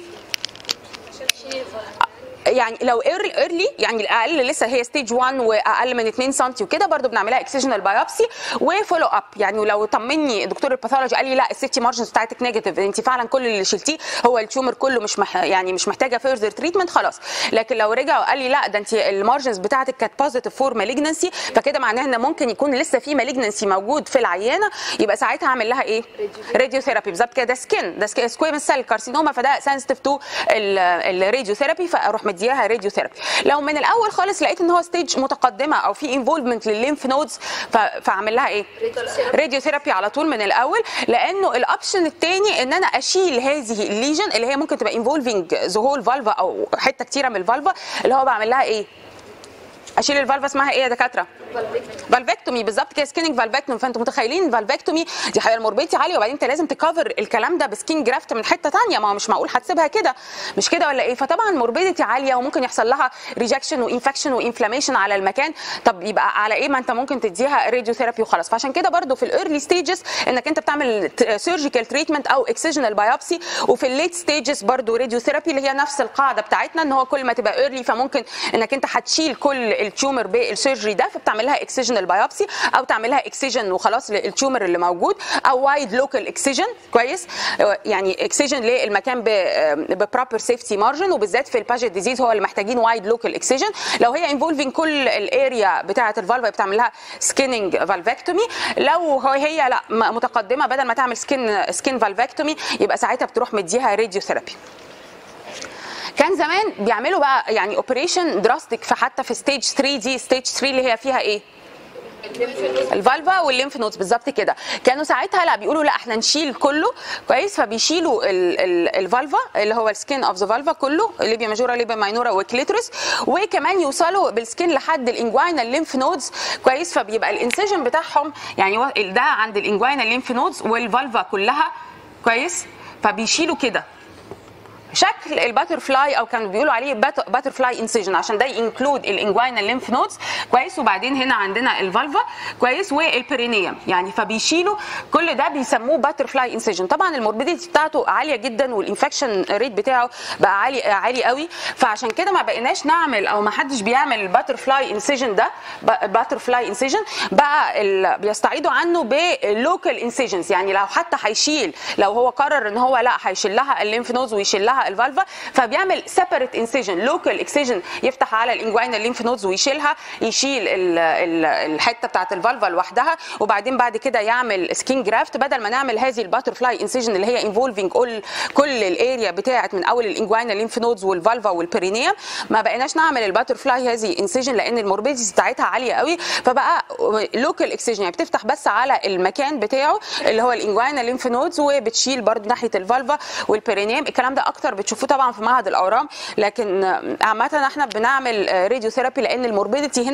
يعني لو ايرلي يعني الاقل لسه هي ستيج 1 واقل من 2 سم وكده برضو بنعملها اكسجنال بايوبسي وفولو اب يعني لو طمني دكتور الباثولوجي قال لي لا السيفتي مارجنز بتاعتك نيجاتيف انت فعلا كل اللي شلتيه هو التيومر كله مش مح يعني مش محتاجه فيرذر تريتمنت خلاص لكن لو رجع وقال لي لا ده انت المارجنز بتاعتك كانت بوزيتيف فور مالجنسي فكده معناها ان ممكن يكون لسه في مالجنسي موجود في العيانه يبقى ساعتها هعمل لها ايه؟ راديو ثيرابي بالظبط كده ده سكين ده سكويمس سيل كارسينوما فده سنسيتيف تو الراديو ثيرابي فاروح مدياها راديو ثيرابي لو من الاول خالص لقيت ان هو ستيج متقدمه او في انفولفمنت للليمف نودز فاعمل لها ايه؟ راديو ثيرابي على طول من الاول لانه الاوبشن الثاني ان انا اشيل هذه الليجن اللي هي ممكن تبقى انفولفنج ذا هول فالفا او حته كتيره من الفالفا اللي هو بعمل لها ايه؟ اشيل الفالفا اسمها ايه يا دكاتره؟ فالفكتومي بالظبط كده سكيننج فالفكتومي فانتوا متخيلين فالفكتومي دي حاجه الموربيتي عاليه وبعدين انت لازم تكفر الكلام ده بسكين جرافت من حته ثانيه ما هو مش معقول هتسيبها كده مش كده ولا ايه فطبعا الموربيديتي عاليه وممكن يحصل لها ريجكشن وانفكشن وانفلاميشن على المكان طب يبقى على ايه ما انت ممكن تديها راديو ثيرابي وخلاص فعشان كده برضو في الايرلي ستيجز انك انت بتعمل سيرجيكال تريتمنت او اكسجنال بايوبسي وفي الليت ستيجز برضو راديو ثيرابي اللي هي نفس القاعده بتاعتنا ان هو كل ما تبقى ايرلي فممكن انك انت هتشيل كل التيومر بالسيرجري ده فبتعمل لها اكسجنال بايوبسي او تعمل لها اكسجن وخلاص للتيومر اللي موجود او وايد لوكال اكسجن كويس يعني اكسجن للمكان ببروبر سيفتي مارجن وبالذات في الباجيت ديزيز هو اللي محتاجين وايد لوكال اكسجن لو هي انفولفينج كل الاريا بتاعه الفالفا بتعمل لها سكيننج فالفكتومي لو هي لا متقدمه بدل ما تعمل سكين سكين فالفكتومي يبقى ساعتها بتروح مديها راديو ثيرابي كان زمان بيعملوا بقى يعني اوبريشن دراستيك في حتى في ستيج 3 دي ستيج 3 اللي هي فيها ايه الفالفا والليمف نودز بالظبط كده كانوا ساعتها لا بيقولوا لا احنا نشيل كله كويس فبيشيلوا الفالفا اللي هو السكين اوف ذا فالفا كله ليبيا ماجورا ليبيا ماينورا وكليترس وكمان يوصلوا بالسكين لحد الانجواينا الليمف نودز كويس فبيبقى الانسيجن بتاعهم يعني ده عند الانجواينا الليمف نودز والفالفا كلها كويس فبيشيلوا كده شكل الباتر فلاي او كانوا بيقولوا عليه باتر فلاي انسيجن عشان ده ينكلود الانجواينا الليمف نودز كويس وبعدين هنا عندنا الفالفا كويس والبرينيوم يعني فبيشيلوا كل ده بيسموه باتر فلاي انسيجن طبعا الموربيديتي بتاعته عاليه جدا والانفكشن ريت بتاعه بقى عالي عالي قوي فعشان كده ما بقيناش نعمل او ما حدش بيعمل الباتر فلاي انسيجن ده باتر فلاي انسيجن بقى بيستعيدوا عنه بلوكال انسيجنز يعني لو حتى هيشيل لو هو قرر ان هو لا هيشيل لها الليمف نودز ويشيل لها الفالفا فبيعمل سيبريت انسيجن لوكال اكسيجن يفتح على الانجواينا الليمف نودز ويشيلها يشيل ال ال الحته بتاعت الفالفا لوحدها وبعدين بعد كده يعمل سكين جرافت بدل ما نعمل هذه الباتر فلاي انسيجن اللي هي انفولفينج كل كل الاريا بتاعت من اول الانجواينا الليمف نودز والفالفا والبرينيوم ما بقيناش نعمل الباتر فلاي هذه انسيجن لان الموربيديتي بتاعتها عاليه قوي فبقى لوكال اكسيجن يعني بتفتح بس على المكان بتاعه اللي هو الانجواينا الليمف نودز وبتشيل برضه ناحيه الفالفا والبرينيوم الكلام ده اكتر بتشوفوه طبعا في معهد الاورام لكن عامه احنا بنعمل راديو ثيرابي لان الموربيديتي هنا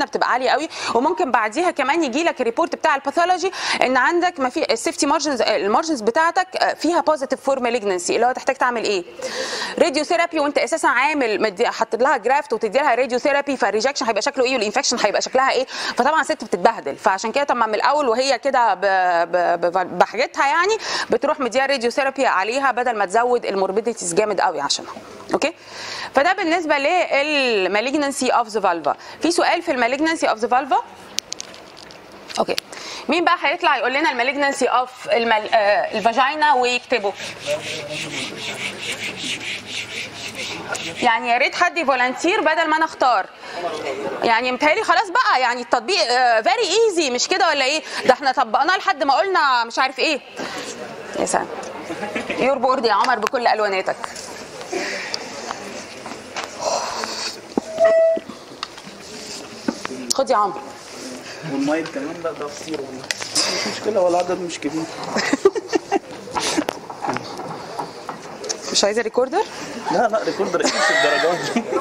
بتبقى عاليه قوي وممكن بعديها كمان يجي لك الريبورت بتاع الباثولوجي ان عندك ما في السيفتي مارجنز المارجنز بتاعتك فيها بوزيتيف فور مالجنسي اللي هو تحتاج تعمل ايه؟ راديو ثيرابي وانت اساسا عامل مدي حاطط لها جرافت وتدي لها راديو ثيرابي فالريجكشن هيبقى شكله ايه والانفكشن هيبقى شكلها ايه فطبعا الست بتتبهدل فعشان كده طب ما من الاول وهي كده ب- ب- ب- بحاجتها يعني بتروح مديها راديو ثيرابي عليها بدل ما تزود الموربيديتيز جامد قوي عشانها اوكي فده بالنسبه للمالجنسي اوف ذا فالفا في سؤال في المالجنسي اوف ذا فالفا اوكي مين بقى هيطلع يقول لنا المالجنسي اوف المل... آه الفاجينا ويكتبه يعني يا ريت حد يفولنتير بدل ما انا اختار يعني متهيألي خلاص بقى يعني التطبيق فيري ايزي مش كده ولا ايه ده احنا طبقناه لحد ما قلنا مش عارف ايه يا سلام يور بورد يا عمر بكل الواناتك خد يا عمرو والمايك كمان لا ده كتير والله مش مشكله ولا عدد مش كبير مش عايزه ريكوردر لا لا ريكوردر ايه مش الدرجات دي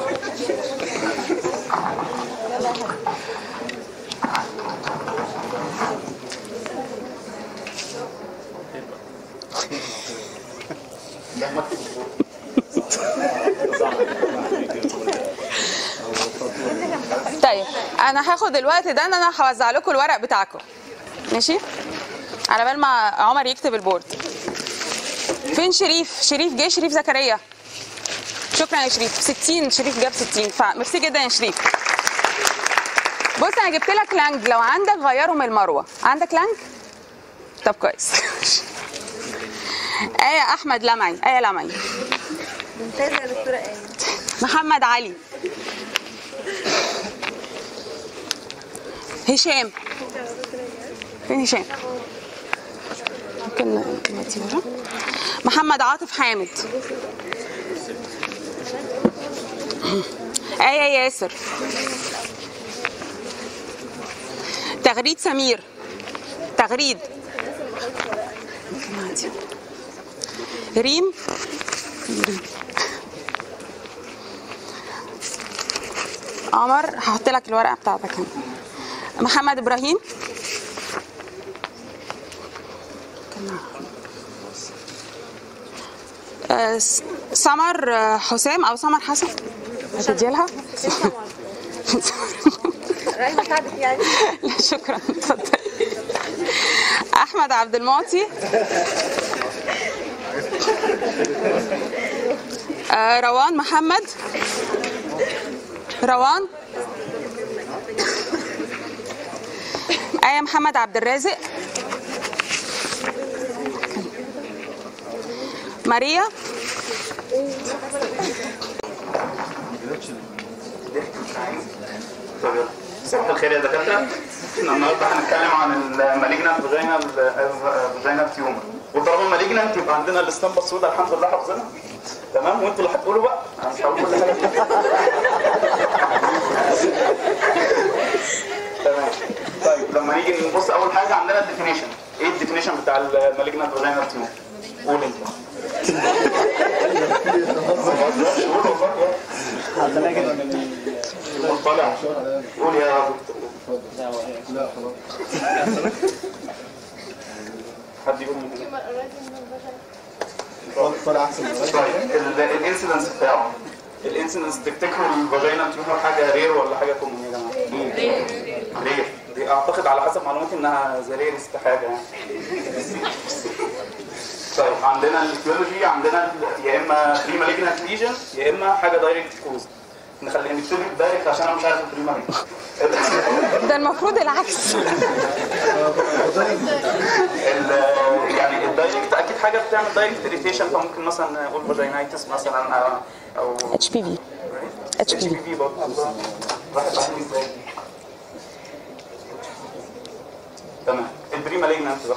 طيب انا هاخد الوقت ده ان انا هوزع لكم الورق بتاعكم ماشي على بال ما عمر يكتب البورد فين شريف شريف جه شريف زكريا شكرا يا شريف 60 شريف جاب 60 فميرسي جدا يا شريف بص انا جبت لك لانج لو عندك غيره من المروه عندك لانج طب كويس ايه احمد لمعي ايه لمعي ممتازه يا دكتوره ايه محمد علي هشام فين هشام ممكن نودي ورا محمد عاطف حامد آية ياسر تغريد سمير تغريد ريم ريم عمر هحط لك الورقه بتاعتك هنا محمد ابراهيم آه، س- سمر آه، حسام او سمر حسن هتدي لها رايحه اساعدك يعني لا شكرا اتفضل احمد عبد المعطي آه، روان محمد روان آية محمد عبد الرازق ماريا صباح الخير يا دكاتره احنا النهارده هنتكلم عن المالجنانت فاجينال فاجينال تيومر وطالما مالجنانت يبقى عندنا الاسطمبه السوداء الحمد لله حافظينها تمام وانتوا اللي هتقولوا بقى انا مش هقول كل حاجه تمام طيب لما نيجي نبص اول حاجه عندنا الديفينيشن ايه الديفينيشن بتاع المالجنانت فاجينال تيومر قول انت طالع قول يا دكتور حد يقول من هنا طيب الانسيدنس بتاعه الانسيدنس تفتكروا الفاجينا تيومر حاجه رير ولا حاجه كومن يا جماعه؟ رير دي اعتقد على حسب معلوماتي انها ذا ريرست حاجه يعني طيب عندنا الفيولوجي عندنا يا اما بري مالجنت ليجن يا اما حاجه دايركت كوز نخليها نكتب دايركت عشان انا مش عارف البري مالجنت ده المفروض العكس ال- يعني الدايركت اكيد حاجه بتعمل دايركت اريتيشن فممكن مثلا نقول فاجينايتس مثلا او اتش بي في اتش بي في برضه راحت عليهم ازاي تمام البري مالجنانت بقى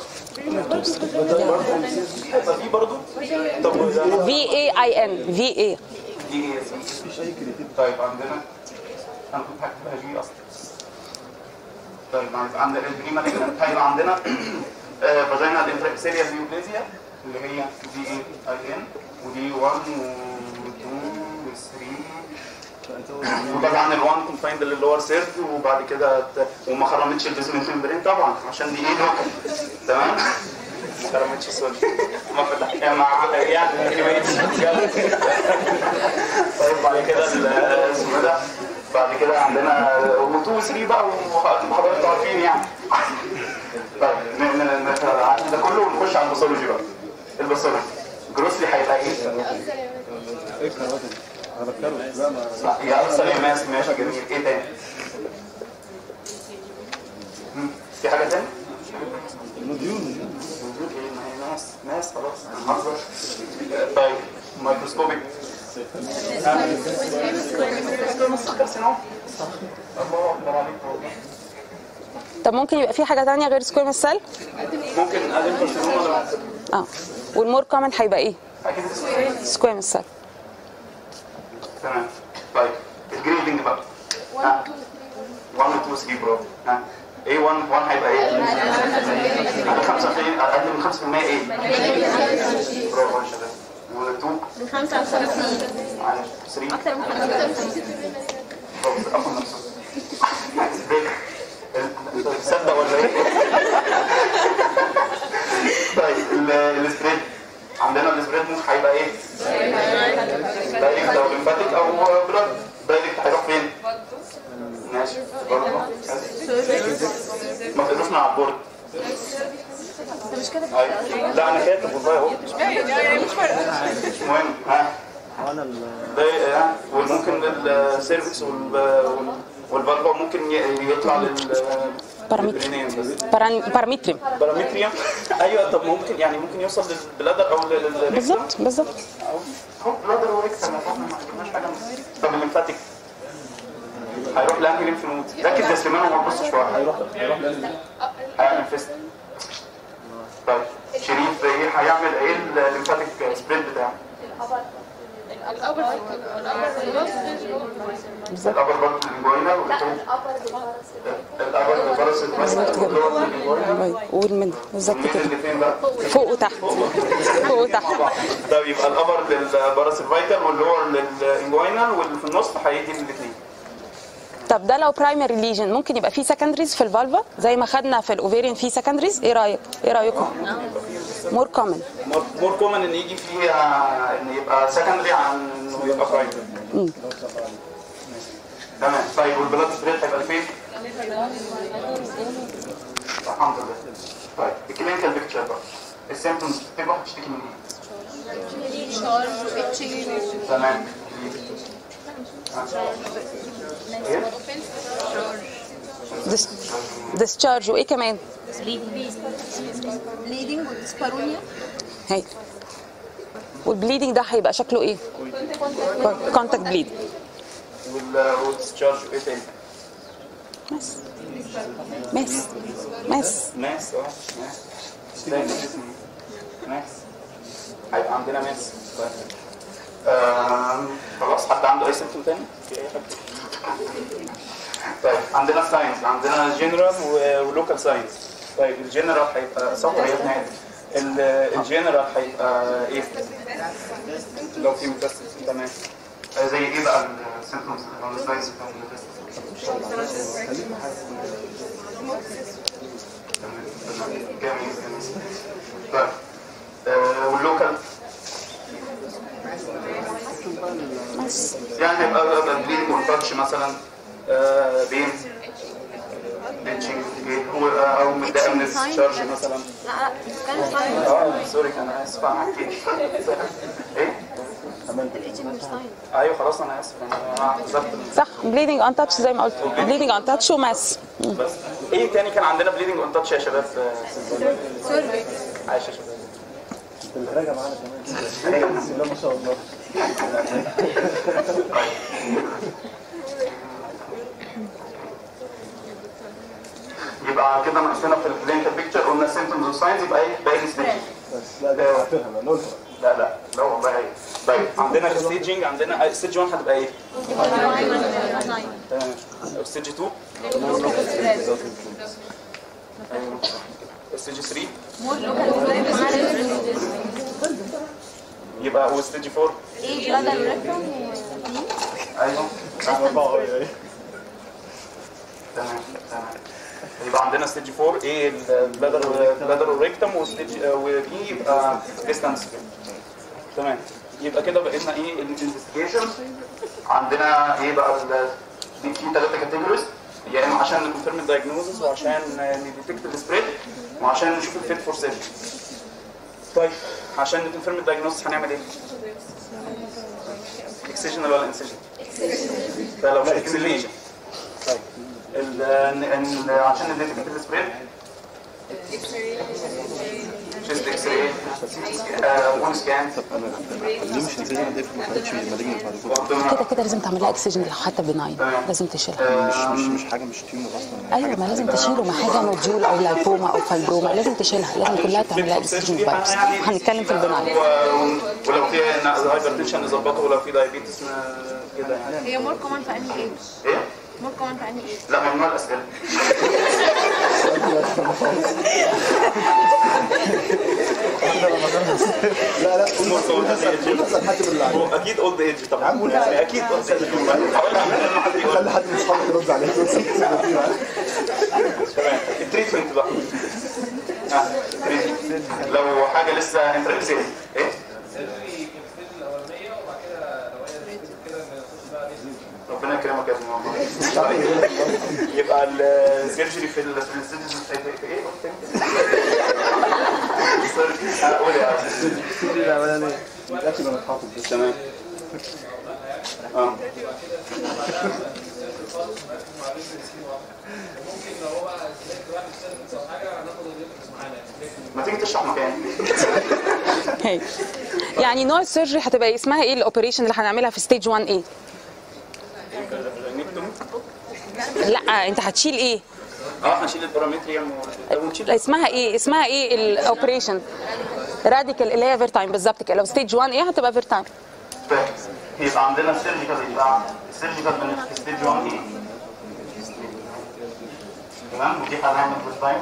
هيبقى في برضه طب وده- في اي اي ان في اي دي ايه طيب عندنا انا كنت هكتبها جي اصلا طيب عند- عند البري مالجنانت هيبقى عندنا فاجينا الانفلكسيريا نيوبليزيا اللي هي دي اي اي ان ودي 1 و 2 و 3 وطبعا ال1 كونفايند للور سيرد وبعد كده ت- وما خرمتش البيزمنت ممبرين طبعا عشان دي ايه لوكال تمام ما خرمتش سوري ما فتح يعني مع يعني طيب بعد كده ال- اسمه ده بعد كده عندنا و2 و 3 بقى وحضرتك عارفين يعني طيب ن- ن- ن- ده كله ونخش على الباثولوجي بقى الباثولوجي جروسلي هيبقى ايه؟ صح يا أرسل يا ماس ماشي جميل ايه تاني؟ مم. في حاجة تاني؟ موديول ايه ما هي ماس ماس خلاص هنهزر طيب مايكروسكوبيك كارسينوم الله اكبر عليك طب ممكن يبقى في حاجه تانية غير سكويمس سيل ممكن ادم كارسينوم ولا اه والمور كومن هيبقى ايه اكيد سكويمس سيل تمام طيب الجريدنج بقى 1 2 3 برو ها ايه 1 1 هيبقى ايه؟ على 5 اقل من 5% ايه؟ برافو يا شباب ولا 2 من 55 معلش 3 اكتر من 55 برافو اخد نفسه تصدق ولا ايه؟ طيب ال- السبريد عندنا السبريد ممكن هيبقى ايه؟ دايركت او ليمفاتيك او بلاد دايركت هيروح فين؟ ماشي برضه ما تقدروش من على البورد انت مش كده أيوة. لا انا كاتب والله اهو مش مهم ها ده ها وممكن السيرفكس وال والفالفا ممكن ي- يطلع لل بارامتر. للبرينين بس. باران- بارامتريم بارامتريوم ايوه طب ممكن يعني ممكن يوصل للبلادر او لل بالظبط بالظبط هو بلادر وريكتم ما جبناش حاجه طب الليمفاتيك هيروح لانهي ليمف نود ركز يا سليمان وما تبصش ورا هيروح هيروح هيعمل فيست طيب شريف ايه هيعمل ايه الليمفاتيك سبريد بتاعه الابر بارت الانجوينا الابر بارت بالظبط كده قول من بالظبط مين كده الاثنين بقى فوق وتحت فوق وتحت ده بيبقى الابر للباراسيرفايكال واللور للانجوينال واللي في النص هيدي الاثنين طب ده لو برايمري ليجن ممكن يبقى فيه سكندريز في الفالفا زي ما خدنا في الاوفيريان فيه سكندريز ايه رايك ايه رايكم مور كومن مور كومن ان يجي فيه آه، ان يبقى سكندري عن انه يبقى برايمري تمام طيب والبلاد سبريد هيبقى فين؟ الحمد لله طيب الكلينيكال بيكتشر بقى السيمبتومز بتبقى بتشتكي من ايه؟ تمام ايه؟ ديسشارج وايه كمان بليدنج وديسبارونيا هي والبليدنج ده هيبقى شكله ايه كونتاكت بليد وال والديسشارج ايه تاني؟ ماس ماس ماس ماس اه ماس تاني اسمه ماس هيبقى عندنا ماس طيب آم، خلاص حد عنده اي سيمتوم تاني؟ في اي حد؟ طيب عندنا ساينس عندنا جنرال ولوكال ساينس طيب الجنرال هيبقى صور يا ابن عادل. ال- الجنرال هيبقى ايه؟ لو في متسس تمام آه، زي ايه بقى السيمتومز او الساينس بتاع المتسس؟ تمام تمام جميل جميل طيب آه، واللوكال ماس يعني هيبقى بليدنج والتاتش مثلا آه، بين بيتشنج او متضايقه من الشارج مثلا لا لا كان ساين اه سوري انا اسف انا عكيت ايه الاتش مش ساين ايوه خلاص انا اسف انا اعتذرت صح بليدنج ان تاتش زي ما قلت بليدنج ان تاتش وماس بس ايه تاني كان عندنا بليدنج اون تاتش يا شباب سوري عايش يا شباب الراجع معانا كمان بسم الله ما شاء الله يبقى كده ناقصنا في الكلينيكال بيكتشر قلنا سيمتومز وساينز يبقى ايه باقي ستيج بس لا ده عارفينها بقى نقولها لا لا لا والله ايه طيب عندنا ستيجنج عندنا ستيج 1 هتبقى ايه؟ تمام ستيج 2 ستيج 3 يبقى وستيج 4 ايه بلادر ريكتوم ايوه أربعة أيوة. تمام تمام يبقى عندنا ستيج 4 ايه البلادر البلادر والريكتم وستيج وبي يبقى ديستانس تمام يبقى كده بقينا ايه الانفستيجيشن عندنا ايه بقى ال- في في ثلاثه كاتيجوريز يا اما عشان نكونفيرم الدايجنوزس وعشان نديتكت السبريد وعشان نشوف الفيت فور سيرجري طيب عشان نكونفيرم الدايجنوزس هنعمل ايه؟ اكسجنال ولا انسجن؟ ده لو مش اكسجنيشن طيب ال- ال- ال- عشان نديتكت السبريد شيست اكس راي بون سكان ليه مش نسينا ده ما كانتش مالجنت بعد كده كده كده لازم تعملها اكسجين لو حتى بناين لازم تشيلها مش مش مش حاجه مش تيومر اصلا ايوه ما لازم تشيله ما حاجه نوديول او لايبوما او فايبروما لازم تشيلها لازم كلها تعملها اكسجين بايبس هنتكلم في البناين ولو في هايبر تنشن نظبطه ولو في دايابيتس كده يعني هي مور كومن في انهي ايج؟ ايه؟ مور كومن في انهي ايج؟ لا ممنوع الاسئله لا لا قول قول اسال اسال حد من اللي عليه هو اكيد اولد ايج طبعا يعني اكيد اولد ايج خلي حد من اصحابك يرد عليك تمام التريتمنت بقى آه، التريتمنت. لو حاجه لسه انتركسيت ايه؟ ربنا يكرمك يا زلمه يبقى السيرجري في ال في السيرجري في ايه؟ قلت إيه؟ سوري. آه، قول يا أستاذ. الاولانيه متاكد انا اتحاطط بس تمام اه ما تيجي تشرح مكاني هي. يعني نوع السيرجري هتبقى اسمها ايه الاوبريشن اللي هنعملها في ستيج 1 ايه لا انت هتشيل ايه اه هنشيل البارامتريوم ونشيل اسمها ايه اسمها ايه الاوبريشن راديكال اللي هي فيرتايم بالظبط كده لو ستيج 1 ايه هتبقى فيرتايم يبقى عندنا السيرجيكال يبقى السيرجيكال في ستيج 1 ايه تمام ودي هنعمل فول تايم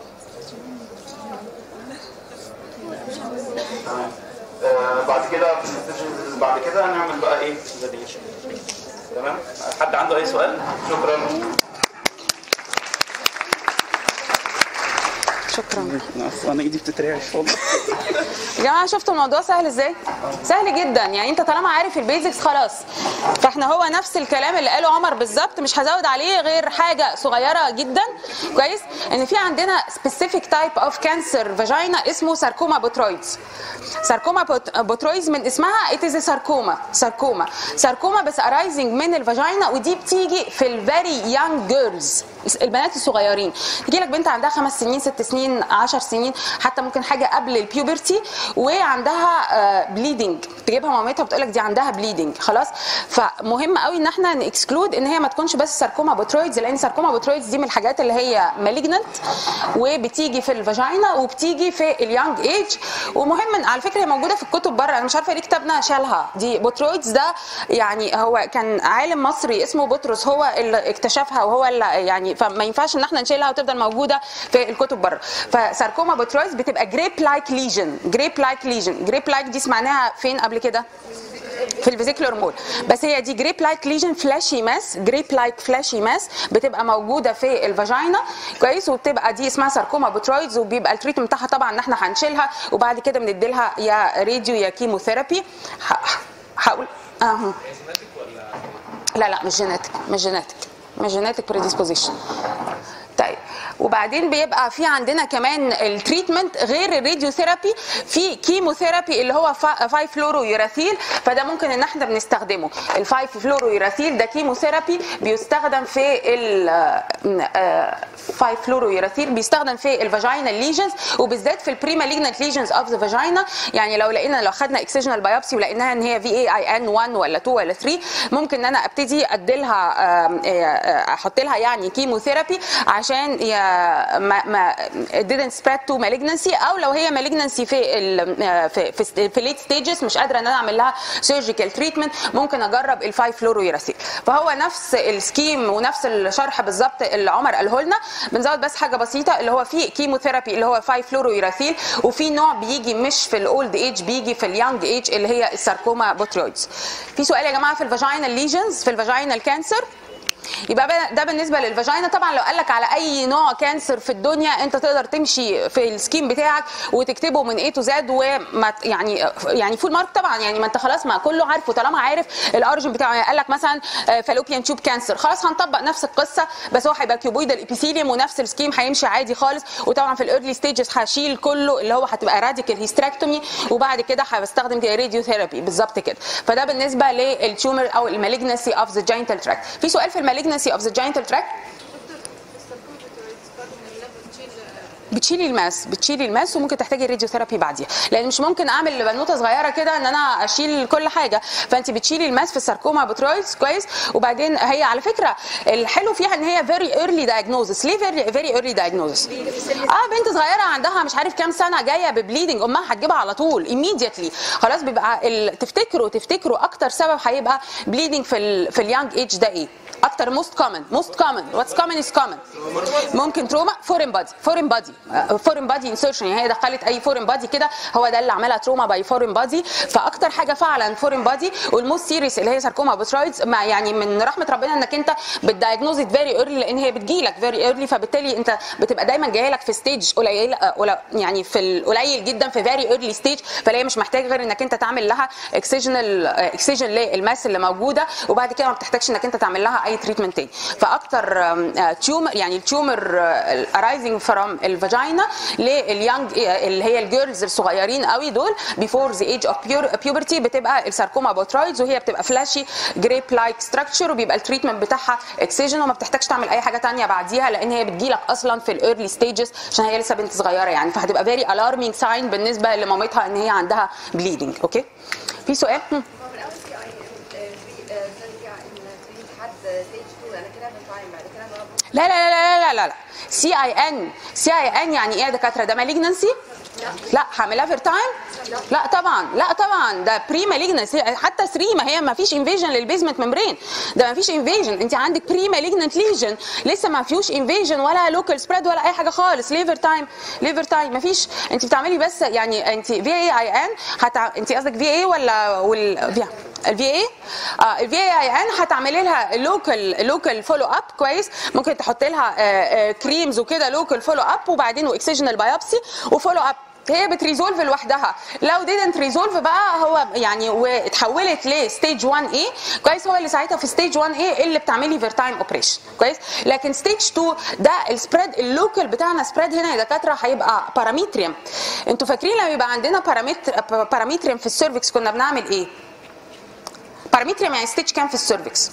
تمام آه بعد كده في الستيج بعد كده هنعمل بقى ايه راديشن تمام حد عنده اي سؤال شكرا شكرا انا ايدي بتترعش والله يا جماعه شفتوا الموضوع سهل ازاي؟ سهل جدا يعني انت طالما عارف البيزكس خلاص فاحنا هو نفس الكلام اللي قاله عمر بالظبط مش هزود عليه غير حاجه صغيره جدا كويس ان في عندنا سبيسيفيك تايب اوف كانسر فاجينا اسمه ساركوما بوترويدز ساركوما بوت- بوترويدز من اسمها ات از ساركوما ساركوما ساركوما بس ارايزنج من الفاجينا ودي بتيجي في الفيري يانج جيرلز البنات الصغيرين تجي لك بنت عندها خمس سنين ست سنين عشر سنين حتى ممكن حاجه قبل البيوبرتي وعندها بليدنج تجيبها مامتها بتقول لك دي عندها بليدنج خلاص فمهم قوي ان احنا نكسكلود ان هي ما تكونش بس ساركوما بوترويدز لان ساركوما بوترويدز دي من الحاجات اللي هي مالجننت وبتيجي في الفاجينا وبتيجي في اليانج ايج ومهم إن- على فكره هي موجوده في الكتب بره انا مش عارفه ليه كتابنا شالها دي بوترويدز ده يعني هو كان عالم مصري اسمه بطرس هو اللي اكتشفها وهو اللي يعني فما ينفعش ان احنا نشيلها وتفضل موجوده في الكتب بره فساركوما بوترويدز بتبقى جريب لايك ليجن جريب لايك ليجن جريب لايك دي سمعناها فين قبل كده في الفيزيكولار مول بس هي دي جريب لايك ليجن فلاشي ماس جريب لايك فلاشي ماس بتبقى موجوده في الفاجينا كويس وبتبقى دي اسمها ساركوما بوترويدز وبيبقى التريتمنت بتاعها طبعا ان احنا هنشيلها وبعد كده بندي لها يا راديو يا كيموثيرابي ه- هقول اهو لا لا مش جيناتيك مش جيناتيك مش جيناتيك بريديسبوزيشن طيب وبعدين بيبقى في عندنا كمان التريتمنت غير الراديو ثيرابي في كيموثيرابي اللي هو 5 فلورو يوراثيل فده ممكن ان احنا بنستخدمه ال 5 فلورو يوراثيل ده كيموثيرابي بيستخدم في ال 5 فلورو يوراثيل بيستخدم في الفاجينا ليجنز وبالذات في البري مالجنت ليجنز اوف ذا فاجينا يعني لو لقينا لو خدنا اكسجنال بايوبسي ولقيناها ان هي في اي اي ان 1 ولا 2 ولا 3 ممكن ان انا ابتدي اديلها آم، آه، آه، احط لها يعني كيموثيرابي عشان ي- آه، ما ما didn't spread to malignancy او لو هي malignancy في ال آه، في في, في late stages مش قادره ان انا اعمل لها surgical treatment ممكن اجرب الفايف فلورويراسيل فهو نفس السكيم ونفس الشرح بالظبط اللي عمر قاله لنا بنزود بس حاجه بسيطه اللي هو في كيموثيرابي اللي هو 5 فلورويراسيل وفي نوع بيجي مش في الاولد ايج بيجي في اليانج ايج اللي هي الساركوما بوتريويدز في سؤال يا جماعه في الفاجينال ليجنز في الفاجينال كانسر يبقى بقى- ده بالنسبه للفاجينا طبعا لو قال لك على اي نوع كانسر في الدنيا انت تقدر تمشي في السكيم بتاعك وتكتبه من اي تو زد وما ت- يعني يعني فول مارك طبعا يعني ما انت خلاص ما كله عارفه طالما عارف الاوريجن بتاعه يعني قال لك مثلا فالوبيان تيوب كانسر خلاص هنطبق نفس القصه بس هو هيبقى كيوبويدال ابيثيليوم ونفس السكيم هيمشي عادي خالص وطبعا في الايرلي ستيجز هشيل كله اللي هو هتبقى راديكال هيستراكتومي وبعد كده هستخدم راديو ثيرابي بالظبط كده فده بالنسبه للتيومر او المالجنسي اوف ذا جاينتال تراكت في سؤال في المالجنسي اوف ذا جاينتال تراكت بتشيلي الماس بتشيلي الماس وممكن تحتاجي الراديو ثيرابي بعديها لان مش ممكن اعمل بنوته صغيره كده ان انا اشيل كل حاجه فانت بتشيلي الماس في الساركوما بوترويدز كويس وبعدين هي على فكره الحلو فيها ان هي فيري ايرلي دايجنوزس ليه فيري فيري ايرلي دايجنوزس اه بنت صغيره عندها مش عارف كام سنه جايه ببليدنج امها هتجيبها على طول immediately خلاص بيبقى ال- تفتكروا تفتكروا اكتر سبب هيبقى بليدنج في ال في اليانج ايج ده ايه اكتر موست كومن موست كومن واتس كومن از كومن ممكن تروما فورين بادي فورين بادي فورين بادي انسرشن يعني هي دخلت اي فورين بادي كده هو ده اللي عملها تروما باي فورين بادي فاكتر حاجه فعلا فورين بادي والموست سيريس اللي هي ساركوما بوترويدز ما يعني من رحمه ربنا انك انت بتدايجنوز فيري ايرلي لان هي بتجيلك فيري ايرلي فبالتالي انت بتبقى دايما جايه لك في ستيج قليل قليل- يعني في القليل جدا في فيري ايرلي ستيج فهي مش محتاج غير انك انت تعمل لها اكسجنال اكسجن للماس اللي موجوده وبعد كده ما بتحتاجش انك انت تعمل لها اي تريتمنت تاني فاكتر تيومر يعني التيومر ارايزنج فروم الفاجينا لليانج اللي هي الجيرلز الصغيرين قوي دول بيفور ذا ايج اوف بيوبرتي بتبقى الساركوما بوترويدز وهي بتبقى فلاشي جريب لايك ستراكشر وبيبقى التريتمنت بتاعها اكسجن وما بتحتاجش تعمل اي حاجه تانية بعديها لان هي بتجيلك اصلا في الايرلي ستيجز عشان هي لسه بنت صغيره يعني فهتبقى فيري الارمينج ساين بالنسبه لمامتها ان هي عندها بليدنج اوكي في سؤال هم. هو في الاول سي اي ترجع ان تريد حد ستيج 2 انا كده بتايم بعد كده بقى لا لا لا لا لا لا لا سي اي ان سي اي ان يعني ايه يا دكاتره ده مالجنسي لا هعملها فير تايم لا طبعا لا طبعا ده بري مالجنسي حتى 3 ما هي ما فيش انفيجن للبيزمنت ممبرين ده ما فيش انفيجن انت عندك بري مالجنت ليجن لسه ما فيهوش انفيجن ولا لوكال سبريد ولا اي حاجه خالص ليفر تايم ليفر تايم ما فيش انت بتعملي بس يعني انت في اي اي ان هتع... انت قصدك في اي ولا وال الفي اي اه الفي اي ان هتعملي لها لوكال لوكال فولو اب كويس ممكن تحط لها كريمز وكده لوكال فولو اب وبعدين واكسجنال بايوبسي وفولو اب هي بتريزولف لوحدها لو didn't ريزولف بقى هو يعني واتحولت لستيج 1 اي كويس هو اللي ساعتها في ستيج 1 اي اللي بتعملي فير تايم اوبريشن كويس لكن ستيج 2 ده السبريد اللوكال بتاعنا سبريد هنا يا دكاتره هيبقى باراميتريم انتوا فاكرين لما يبقى عندنا بارامتر باراميتريم في السيرفكس كنا بنعمل ايه باراميتريم يعني ستيج كام في السيرفكس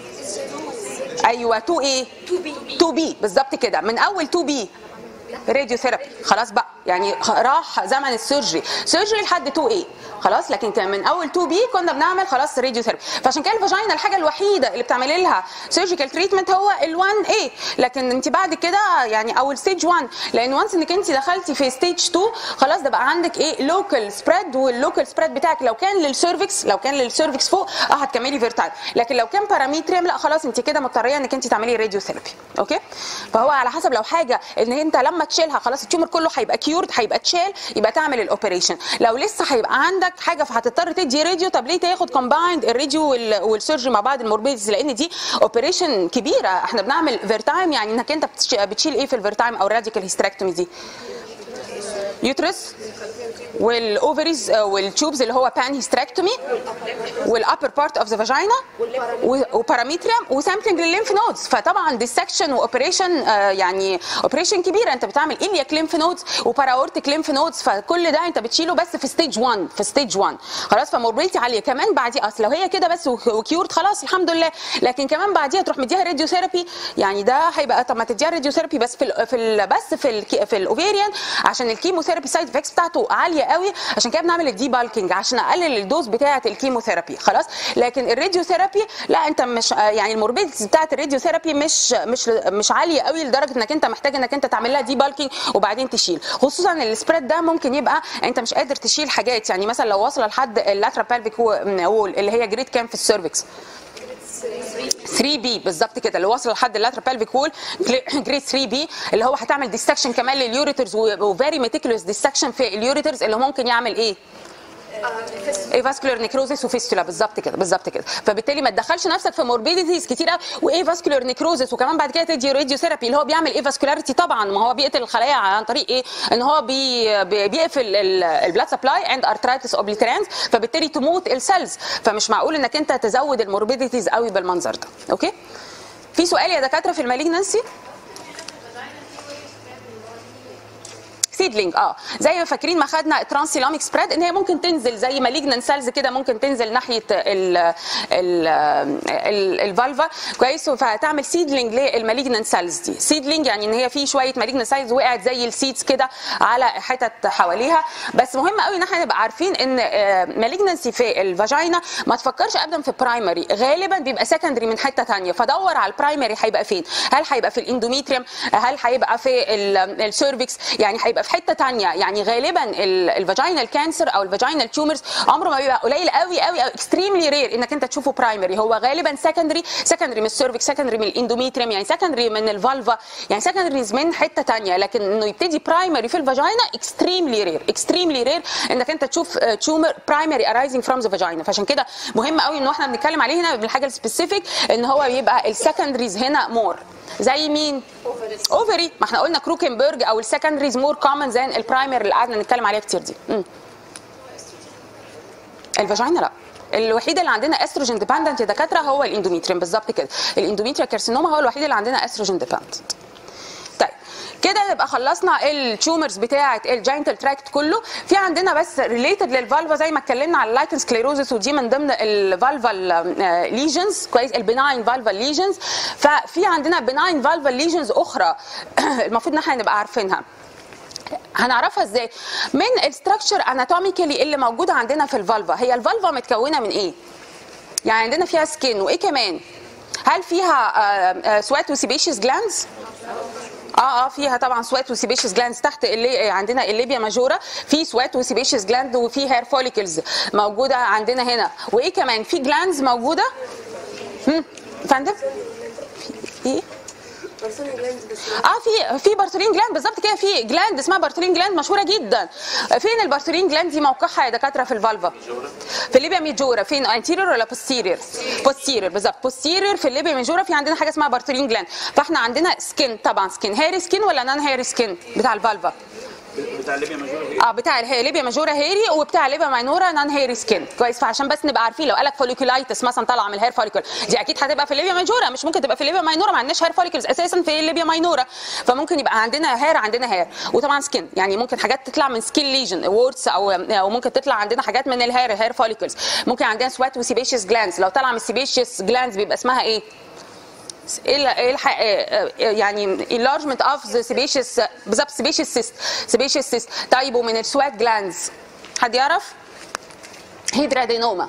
ايوه 2 ايه 2 بي بالظبط كده من اول 2 بي راديو ثيرابي خلاص بقى يعني خ- راح زمن السيرجري سيرجري لحد 2 اي خلاص لكن كان من اول 2 بي كنا بنعمل خلاص راديو ثيرابي فعشان كده الفاجينا الحاجه الوحيده اللي بتعملي لها سيرجيكال تريتمنت هو ال1 اي لكن انت بعد كده يعني او الستيج 1 لان وانس انك انت دخلتي في ستيج 2 خلاص ده بقى عندك ايه لوكال سبريد واللوكال سبريد بتاعك لو كان للسيرفكس لو كان للسيرفكس فوق اه هتكملي فيرتايل لكن لو كان باراميتريم لا خلاص انت كده مضطريه انك انت تعملي راديو ثيرابي اوكي فهو على حسب لو حاجه ان انت لما تشيلها خلاص التيومر كله هيبقى كيورد هيبقى اتشال يبقى تعمل الاوبريشن لو لسه هيبقى عندك حاجه فهتضطر تدي راديو طب ليه تاخد كومبايند الراديو وال- والسيرجري مع بعض الموربيدز لان دي اوبريشن كبيره احنا بنعمل فيرتايم يعني انك انت بتش- بتشيل ايه في الفيرتايم او الراديكال هيستراكتومي دي يوترس والاوفريز والتوبز اللي هو بان هيستراكتومي والابر بارت اوف ذا فاجينا وباراميتريم وسامبلنج للليمف نودز فطبعا ديسكشن واوبريشن يعني اوبريشن كبيره انت بتعمل الياك ليمف نودز وباراورتيك ليمف نودز فكل ده انت بتشيله بس في ستيج 1 في ستيج 1 خلاص فموربيلتي عاليه كمان بعديه اصل لو هي كده بس وك- وكيورد خلاص الحمد لله لكن كمان بعديها تروح مديها راديو ثيرابي يعني ده هيبقى طب ما تديها راديو ثيرابي بس في ال في ال بس في ال في الاوفيريان عشان الكيمو الكيموثيرابي سايد افكتس بتاعته عاليه قوي عشان كده بنعمل الدي بالكينج عشان اقلل الدوز بتاعه الكيموثيرابي خلاص لكن الراديوثيرابي لا انت مش يعني الموربيديتي بتاعه الراديوثيرابي مش مش مش عاليه قوي لدرجه انك انت محتاج انك انت تعمل لها دي بالكينج وبعدين تشيل خصوصا السبريد ده ممكن يبقى انت مش قادر تشيل حاجات يعني مثلا لو واصله لحد اللاترال بلفيك وول اللي هي جريد كام في السيرفكس 3 بي بالظبط كده اللي واصل لحد اللاترال بلفيك وول جريد 3 بي اللي هو هتعمل ديستكشن كمان لليوريترز وفيري ميتيكولوس ديستكشن في اليوريترز اللي ممكن يعمل ايه؟ ايه فاسكولار نيكروزيس وفيستولا بالظبط كده بالظبط كده فبالتالي ما تدخلش نفسك في موربيديتيز كتيره وايه فاسكولار نيكروزيس وكمان بعد كده تدي راديو ثيرابي اللي هو بيعمل ايه فاسكولاريتي طبعا ما هو بيقتل الخلايا عن طريق ايه ان هو بي بي- بيقفل البلاد سبلاي عند ارترايتس اوبليترانس فبالتالي تموت السيلز فمش معقول انك انت تزود الموربيديتيز قوي بالمنظر ده اوكي في سؤال يا دكاتره في المالجنسي سيدلينج اه زي ما فاكرين ما خدنا ترانسيلوميك سبريد ان هي ممكن تنزل زي مالجنان سيلز كده ممكن تنزل ناحيه ال ال ال الفالفا كويس فهتعمل سيدلينج للمالجنان سيلز دي سيدلينج يعني ان هي في شويه مالجنان سيلز وقعت زي السيدز كده على حتت حواليها بس مهم قوي ان احنا نبقى عارفين ان مالجنسي في الفاجينا ما تفكرش ابدا في برايمري غالبا بيبقى سكندري من حته ثانيه فدور على البرايمري هيبقى فين هل هيبقى في الاندوميتريوم هل هيبقى في السيرفكس يعني هيبقى في حته ثانيه يعني غالبا الفاجينال كانسر او الفاجينال تيومرز عمره ما بيبقى قليل قوي قوي او اكستريملي رير انك انت تشوفه برايمري هو غالبا سكندري سكندري من السيرفكس سكندري من الاندوميتريوم يعني سكندري من الفالفا يعني سكندريز من حته ثانيه لكن انه يبتدي برايمري في الفاجينا اكستريملي رير اكستريملي رير انك انت تشوف تيومر برايمري ارايزنج فروم ذا فاجينا فعشان كده مهم قوي ان احنا بنتكلم عليه هنا بالحاجه السبيسيفيك ان هو يبقى السكندريز هنا مور زي مين؟ اوفري ما احنا قلنا كروكنبرج او السكندريز مور كومن زي البرايمري اللي قعدنا نتكلم عليها كتير دي مم. الفاجينا لا الوحيد اللي عندنا استروجين ديبندنت يا دكاتره هو الاندوميتريوم بالظبط كده الاندوميتريا كارسينوما هو الوحيد اللي عندنا استروجين ديبندنت طيب كده نبقى خلصنا التيومرز بتاعه الجاينتال تراكت كله في عندنا بس ريليتد للفالفا زي ما اتكلمنا على اللايكن سكليروزس ودي من ضمن الفالفال ليجنز كويس البناين فالفال ليجنز ففي عندنا بناين فالفال ليجنز اخرى المفروض ان احنا نبقى عارفينها هنعرفها ازاي من الستراكشر اناتوميكالي اللي موجوده عندنا في الفالفا هي الفالفا متكونه من ايه يعني عندنا فيها سكين وايه كمان هل فيها سوات وسيبيشيس جلاندز اه اه فيها طبعا سوات وسيبيشيس جلاندز تحت اللي عندنا الليبيا ماجورا في سوات وسيبيشيس جلاند وفي هير فوليكلز موجوده عندنا هنا وايه كمان في جلاندز موجوده هم فندم في ايه اه في في بارتولين جلاند بالظبط كده في جلاند اسمها بارتولين جلاند مشهوره جدا فين البارتولين جلاند دي موقعها يا دكاتره في الفالفا في الليبيا ميجورا فين انتيريور ولا بوستيريور بوستيريور بالظبط بوستيريور في الليبيا ميجورا في عندنا حاجه اسمها بارتولين جلاند فاحنا عندنا سكين طبعا سكين هيري سكين ولا نان هيري سكين بتاع الفالفا بتاع ليبيا ماجورا اه بتاع الهي ليبيا ماجورا هيري وبتاع ليبيا ماينورا نان هيري سكين كويس فعشان بس نبقى عارفين لو قالك فوليكولايتس مثلا طالعه من الهير فوليكول دي اكيد هتبقى في ليبيا ماجورا مش ممكن تبقى في ليبيا ماينورا ما عندناش هير فوليكولز اساسا في ليبيا ماينورا فممكن يبقى عندنا هير عندنا هير وطبعا سكين يعني ممكن حاجات تطلع من سكين ليجن وورتس او او ممكن تطلع عندنا حاجات من الهير الهير فوليكولز ممكن عندنا سوات وسيبيشيس جلاندز لو طالعه من السيبيشيس جلاندز بيبقى اسمها ايه ايه ايه الح... يعني enlargement of the sebaceous بالظبط sebaceous cyst sebaceous cyst طيب ومن السوات جلاندز حد يعرف؟ هيدرادينوما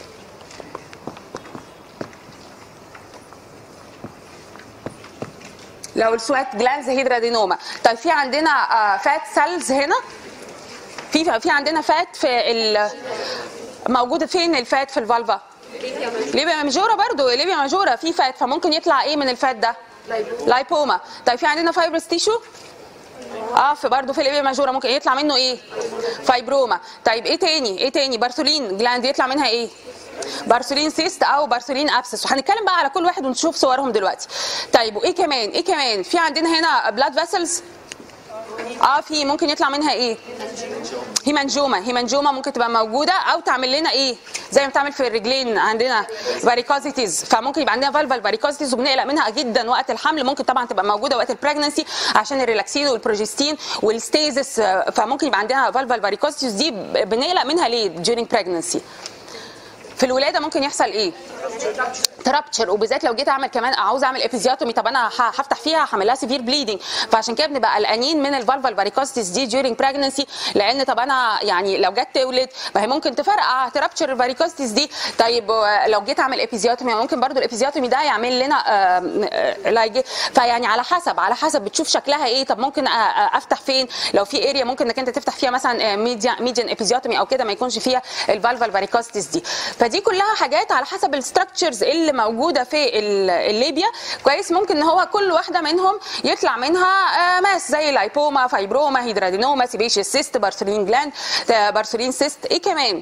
لو السوات جلاندز هيدرادينوما طيب في عندنا فات سيلز هنا في في عندنا فات في ال... موجوده فين الفات في الفالفا؟ ليبيا ماجورا برضو ليبيا ماجورا في فات فممكن يطلع ايه من الفات ده لايبوما طيب في عندنا فايبرس تيشو اه في برضه في ليبيا ماجورا ممكن يطلع منه ايه فايبروما طيب ايه تاني ايه تاني بارسولين جلاند يطلع منها ايه بارسولين سيست او بارسولين ابسس وهنتكلم بقى على كل واحد ونشوف صورهم دلوقتي طيب وايه كمان ايه كمان في عندنا هنا بلاد فيسلز اه في ممكن يطلع منها ايه هيمانجوما هيمانجوما ممكن تبقى موجوده او تعمل لنا ايه زي ما بتعمل في الرجلين عندنا فاريكوزيتيز فممكن يبقى عندنا فالفال فاريكوزيتيز وبنقلق منها جدا وقت الحمل ممكن طبعا تبقى موجوده وقت البريجنسي عشان الريلاكسين والبروجستين والستيزس فممكن يبقى عندنا فالفال فاريكوزيتيز دي بنقلق منها ليه during pregnancy في الولاده ممكن يحصل ايه ترابتشر وبالذات لو جيت اعمل كمان عاوز اعمل ابيزيوتومي طب انا ه- هفتح فيها هعمل لها سيفير بليدنج فعشان كده بنبقى قلقانين من الفالفال فاريكوستيس دي during pregnancy لان طب انا يعني لو جت تولد ما هي ممكن تفرقع ترابتشر الفاريكوستيس دي طيب آه، لو جيت اعمل ابيزيوتومي ممكن برضو الابيزيوتومي ده يعمل لنا آه، آه، لايج فيعني على حسب على حسب بتشوف شكلها ايه طب ممكن أ- أ- افتح فين لو في اريا ممكن انك انت تفتح فيها مثلا ميديا ميديان ابيزيوتومي او كده ما يكونش فيها الفالفال فاريكوستيس دي فدي كلها حاجات على حسب الستراكشرز اللي موجوده في ال- الليبيا كويس ممكن ان هو كل واحده منهم يطلع منها آه، ماس زي لايبوما فايبروما هيدرادينوما سيبيشيس سيست بارسولين جلاند آه، بارسولين سيست ايه كمان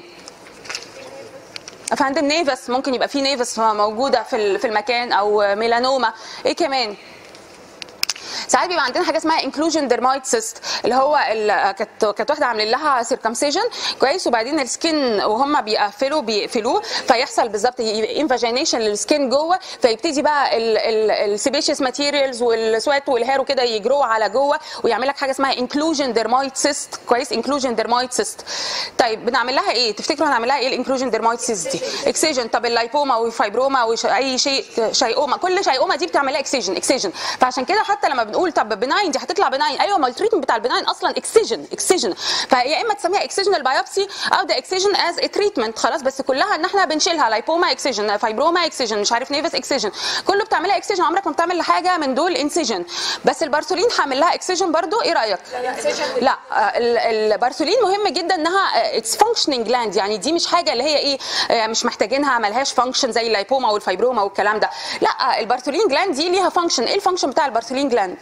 افندم نيفس ممكن يبقى في نيفس موجوده في ال- في المكان او ميلانوما ايه كمان ساعات بيبقى عندنا حاجه اسمها انكلوجن ديرمايت سيست اللي هو ال- كانت كانت واحده عاملين لها سيركمسيجن كويس وبعدين السكين وهم بيقفلوا بيقفلوه فيحصل بالظبط انفاجينيشن للسكين جوه فيبتدي بقى السيبيشيس ماتيريالز والسوات والهير وكده يجروا على جوه ويعمل لك حاجه اسمها انكلوجن ديرمايت سيست كويس انكلوجن ديرمايت سيست طيب بنعمل لها ايه تفتكروا هنعمل لها ايه الانكلوجن ديرمايت سيست دي اكسيجن طب اللايبوما والفايبروما واي شيء شيئوما كل شيئوما دي بتعمل لها اكسيجن اكسيجن فعشان كده حتى لما بنقول طب بناين دي هتطلع بناين ايوه ما التريتمنت بتاع البناين اصلا اكسيجن اكسيجن فيا اما تسميها اكسيجنال بايوبسي او ده اكسيجن از تريتمنت خلاص بس كلها ان احنا بنشيلها لايبوما اكسيجن فايبروما اكسيجن مش عارف نيفس اكسيجن كله بتعملها اكسيجن عمرك ما بتعمل حاجه من دول انسيجن بس البارسولين هعمل لها اكسيجن برضو ايه رايك لا آه، ال- البارسولين مهم جدا انها اتس فانكشننج جلاند يعني دي مش حاجه اللي هي ايه آه، مش محتاجينها ملهاش فانكشن زي اللايبوما والفايبروما والكلام ده لا البارسولين جلاند دي ليها فانكشن ايه الفانكشن بتاع البارسولين جلاند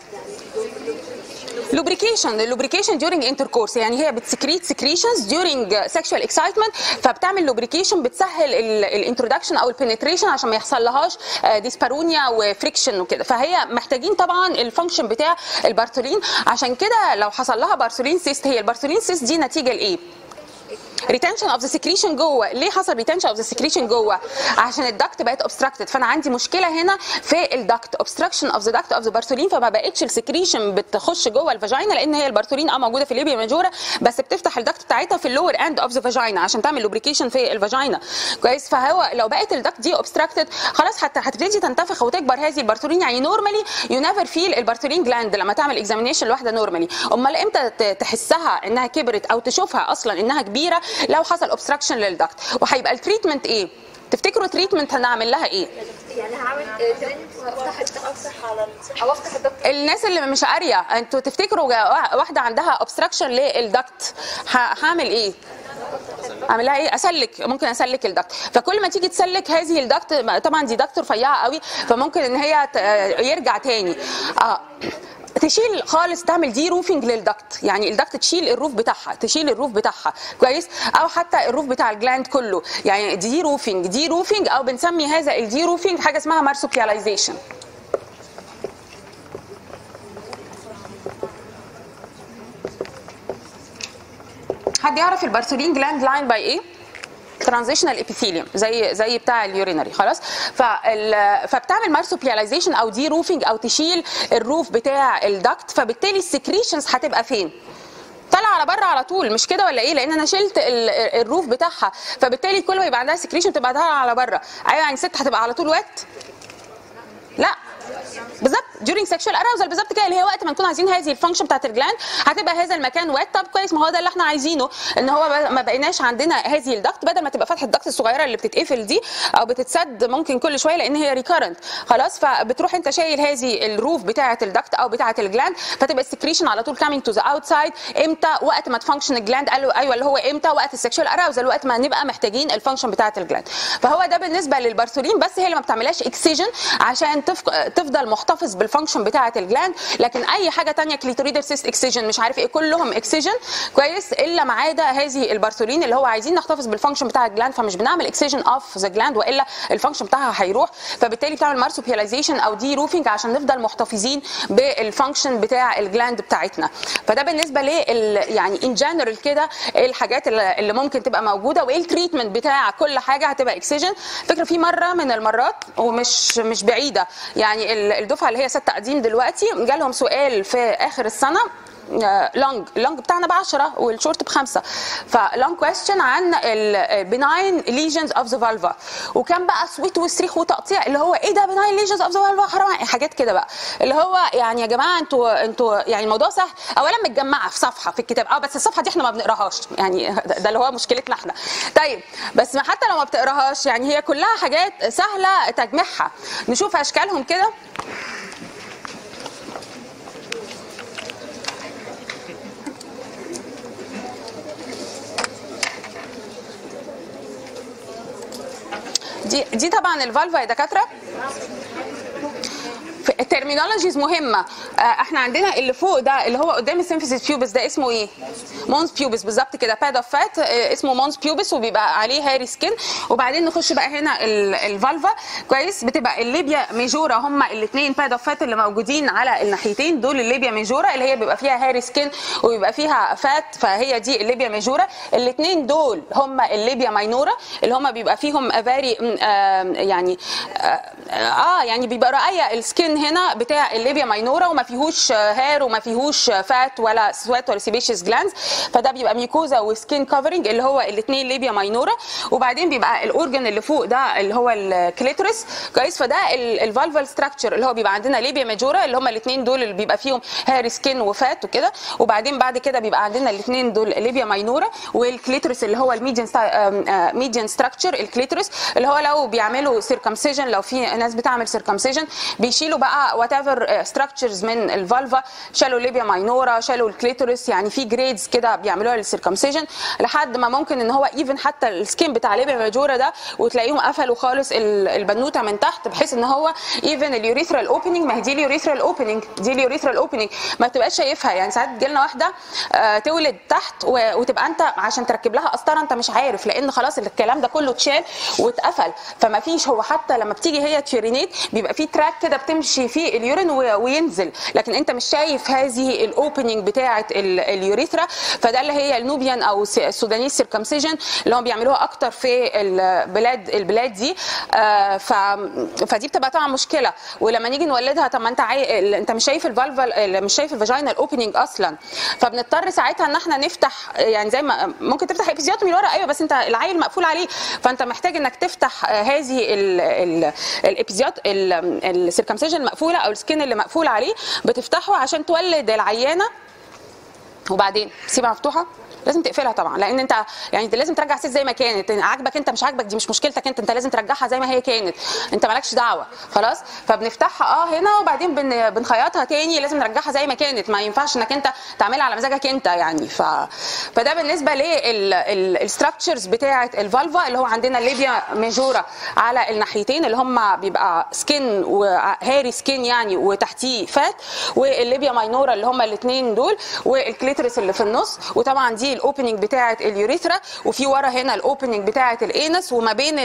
lubrication lubrication during intercourse يعني هي بتسكريت secretions during sexual excitement فبتعمل lubrication بتسهل الانترودكشن او البنتريشن عشان ما يحصل لهاش ديسبارونيا وفريكشن وكده فهي محتاجين طبعا الفانكشن بتاع البارسولين عشان كده لو حصل لها بارسولين سيست هي البارسولين سيست دي نتيجه لايه؟ ريتنشن اوف ذا سكريشن جوه ليه حصل ريتنشن اوف ذا سكريشن جوه عشان الدكت بقت اوبستراكتد فانا عندي مشكله هنا في الدكت اوبستراكشن اوف ذا دكت اوف ذا بارسولين فما بقتش السكريشن بتخش جوه الفاجينا لان هي البارسولين اه موجوده في الليبيا ماجورا بس بتفتح الدكت بتاعتها في اللور اند اوف ذا فاجينا عشان تعمل لوبريكيشن في الفاجينا كويس فهو لو بقت الدكت دي اوبستراكتد خلاص حتى هتبتدي تنتفخ وتكبر هذه البارسولين يعني نورمالي يو نيفر فيل البارسولين جلاند لما تعمل اكزامينيشن لواحده نورمالي امال امتى ت- تحسها انها كبرت او تشوفها اصلا انها كبيره لو حصل اوبستراكشن للدكت وهيبقى التريتمنت ايه تفتكروا تريتمنت هنعمل لها ايه يعني هعمل تريننج وافتح افتح على او افتح الدكتور الناس اللي مش قاريه انتوا تفتكروا جا- وا- واحده عندها اوبستراكشن للدكت ه- هعمل ايه اعمل لها ايه اسلك ممكن اسلك الدكت فكل ما تيجي تسلك هذه الدكت طبعا دي دكت رفيعه قوي فممكن ان هي ت- يرجع تاني اه تشيل خالص تعمل دي روفنج للدكت يعني الدكت تشيل الروف بتاعها تشيل الروف بتاعها كويس او حتى الروف بتاع الجلاند كله يعني دي روفنج دي روفنج او بنسمي هذا الدي روفنج حاجه اسمها مارسوبياليزيشن حد يعرف البارسولين جلاند لاين باي ايه؟ ترانزيشنال ابيثيليوم زي زي بتاع اليورينري خلاص فال فبتعمل مارسوبياليزيشن او دي روفنج او تشيل الروف بتاع الدكت فبالتالي السكريشنز هتبقى فين؟ طالعه على بره على طول مش كده ولا ايه لان انا شلت ال- الروف بتاعها فبالتالي كل ما يبقى عندها سكريشن تبقى طالعه على بره ايوه يعني ست هتبقى على طول وات لا بالظبط during sexual arousal بالظبط كده اللي هي وقت ما نكون عايزين هذه الفانكشن بتاعت الجلاند هتبقى هذا المكان وات طب كويس ما هو ده اللي احنا عايزينه ان هو ب- ما بقيناش عندنا هذه الدكت بدل ما تبقى فتحه الدكت الصغيره اللي بتتقفل دي او بتتسد ممكن كل شويه لان هي ريكارنت خلاص فبتروح انت شايل هذه الروف بتاعه الدكت او بتاعه الجلاند فتبقى السكريشن على طول كامينج تو ذا اوتسايد امتى وقت ما تفانكشن الجلاند قالوا ايوه اللي هو امتى وقت السكشوال اراوزل وقت ما نبقى محتاجين الفانكشن بتاعه الجلاند فهو ده بالنسبه للبارسولين بس هي اللي ما بتعملهاش اكسجن عشان تفق... تفضل محتفظ بالفانكشن بتاعه الجلاند لكن اي حاجه تانية كليتوريدال سيست اكسجن مش عارف ايه كلهم اكسجن كويس الا ما عدا هذه البارسولين اللي هو عايزين نحتفظ بالفانكشن بتاع الجلاند فمش بنعمل اكسجن اوف ذا جلاند والا الفانكشن بتاعها هيروح فبالتالي بتعمل مارسوبياليزيشن او دي روفنج عشان نفضل محتفظين بالفانكشن بتاع الجلاند بتاعتنا فده بالنسبه لل يعني ان جنرال كده إيه الحاجات اللي اللي ممكن تبقى موجوده وايه التريتمنت بتاع كل حاجه هتبقى اكسجن فكره في مره من المرات ومش مش بعيده يعني ال- الدفعه اللي هي ست تقديم دلوقتي جالهم سؤال في اخر السنه لونج اللونج بتاعنا ب 10 والشورت بخمسه فلونج كويستشن عن البناين ليجنز اوف ذا فالفا وكان بقى صويت وصريخ وتقطيع اللي هو ايه ده بناين ليجنز اوف ذا فالفا حرام عليك، حاجات كده بقى اللي هو يعني يا جماعه انتوا انتوا يعني الموضوع سهل اولا متجمعه في صفحه في الكتاب اه بس الصفحه دي احنا ما بنقراهاش يعني ده ده اللي هو مشكلتنا احنا طيب بس ما حتى لو ما بتقراهاش يعني هي كلها حاجات سهله تجميعها نشوف اشكالهم كده دي دي طبعا الفالفا يا دكاتره الترمينولوجيز مهمه آه، احنا عندنا اللي فوق ده اللي هو قدام السيمفيسيس بيوبس ده اسمه ايه مونز بيوبس بالظبط كده باد اوف فات اسمه مونز بيوبس وبيبقى عليه هاري سكين وبعدين نخش بقى هنا ال- الفالفا كويس بتبقى الليبيا ميجورا هما الاثنين باد اوف فات اللي موجودين على الناحيتين دول الليبيا ميجورا اللي هي بيبقى فيها هاري سكين وبيبقى فيها فات فهي دي الليبيا ميجورا الاثنين دول هما الليبيا ماينورا اللي هما بيبقى فيهم فاري يعني آه، اه يعني بيبقى رأي السكين هنا بتاع الليبيا ماينورا وما فيهوش هير وما فيهوش فات ولا سوات ولا سيبيشيس جلانز فده بيبقى ميكوزا وسكين كفرنج اللي هو الاثنين ليبيا ماينورا وبعدين بيبقى الاورجن اللي فوق ده اللي هو الكليتورس كويس فده الفالفال ستراكشر اللي هو بيبقى عندنا ليبيا ماجورا اللي هم الاثنين دول اللي بيبقى فيهم هير سكين وفات وكده وبعدين بعد كده بيبقى عندنا الاثنين دول ليبيا ماينورا والكليتورس اللي هو الميديان ميديان ستراكشر الكليتورس اللي هو لو بيعملوا سيركمسيجن لو في ناس بتعمل سيركمسيجن بيشيلوا بقى وات ايفر ستراكشرز من الفالفا شالوا ليبيا ماينورا شالوا الكليتورس يعني في جريدز كده بيعملوها للسيركمسيجن لحد ما ممكن ان هو ايفن حتى السكين بتاع ليبيا ماجورا ده وتلاقيهم قفلوا خالص ال- البنوته من تحت بحيث ان هو ايفن اليوريثرال اوبننج ما هي دي اليوريثرال اوبننج دي اليوريثرال اوبننج ما تبقاش شايفها يعني ساعات تجي لنا واحده آه، تولد تحت و- وتبقى انت عشان تركب لها قسطره انت مش عارف لان خلاص الكلام ده كله اتشال واتقفل فما فيش هو حتى لما بتيجي هي تيورينيت بيبقى في تراك كده بتمشي فيه اليورين و- وينزل لكن انت مش شايف هذه الاوبننج بتاعه ال- اليوريثرا فده اللي هي النوبيان او س- السودانيس سيركمسيجن اللي هم بيعملوها اكتر في البلاد البلاد دي آه، ف فدي بتبقى طبعا مشكله ولما نيجي نولدها طب ما انت عاي... ال- انت مش شايف الفالفا مش شايف الفاجينا الاوبننج اصلا فبنضطر ساعتها ان احنا نفتح يعني زي ما ممكن تفتح ابيزيوتومي لورا ايوه بس انت العيل مقفول عليه فانت محتاج انك تفتح آه، هذه ال- ال- الابيزيوت السيركمسيجن المقفوله او السكين اللي مقفول عليه بتفتحه عشان تولد العيانه وبعدين تسيبها مفتوحه لازم تقفلها طبعا لان انت يعني انت لازم ترجع الست زي ما كانت عاجبك انت مش عاجبك دي مش مشكلتك انت انت لازم ترجعها زي ما هي كانت انت مالكش دعوه خلاص فبنفتحها اه هنا وبعدين بن بنخيطها تاني لازم نرجعها زي ما كانت ما ينفعش انك انت تعملها على مزاجك انت يعني ف فده بالنسبه للستراكشرز بتاعه الفالفا اللي هو عندنا الليبيا ميجورا على الناحيتين اللي هم بيبقى سكين وهاري سكين يعني وتحتيه فات والليبيا ماينورا اللي هم الاثنين دول والكليترس اللي في النص وطبعا دي الاوبننج بتاعه اليوريثرا وفي ورا هنا الاوبننج بتاعه الانس وما بين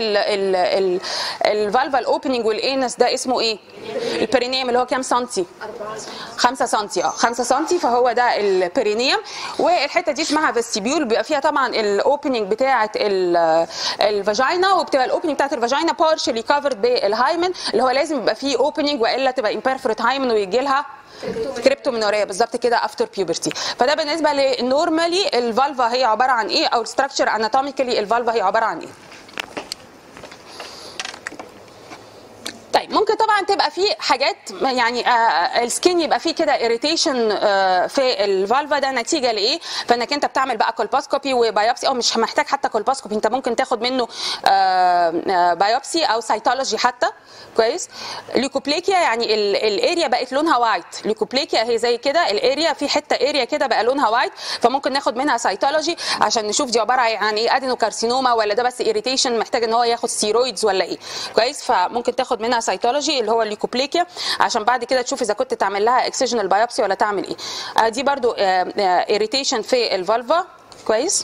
الفالفا الاوبننج والانس ده اسمه ايه؟ البرينيوم اللي هو كام سنتي؟ 5 سنتي اه 5 سنتي فهو ده البرينيوم والحته دي اسمها فيستيبيول بيبقى فيها طبعا الاوبننج بتاعه ال- الفاجينا وبتبقى الاوبننج بتاعه الفاجينا بارشلي كفرد بالهايمن اللي هو لازم يبقى فيه اوبننج والا تبقى امبيرفورت هايمن ويجي لها كريبتومينوريا بالظبط كده افتر بيوبرتي فده بالنسبه للنورمالي الفالفا هي عباره عن ايه او الستراكشر اناتوميكالي الفالفا هي عباره عن ايه طيب ممكن طبعا تبقى في حاجات يعني آه، السكين يبقى فيه كده اريتيشن في الفالفا ده نتيجه لايه؟ فانك انت بتعمل بقى كولباسكوبي وبايوبسي او مش محتاج حتى كولباسكوبي انت ممكن تاخد منه آه، آه، بايوبسي او سيتولوجي حتى كويس ليكوبليكيا يعني ال- الاريا بقت لونها وايت ليكوبليكيا هي زي كده الاريا في حته اريا كده بقى لونها وايت فممكن ناخد منها سيتولوجي عشان نشوف دي عباره عن ايه ادينوكارسينوما ولا ده بس اريتيشن محتاج ان هو ياخد ستيرويدز ولا ايه كويس فممكن تاخد منها سيتولوجي اللي هو الليكوبليكيا عشان بعد كده تشوف اذا كنت تعمل لها اكسجنال بايوبسي ولا تعمل ايه آه، دي برضو اريتيشن في الفالفا كويس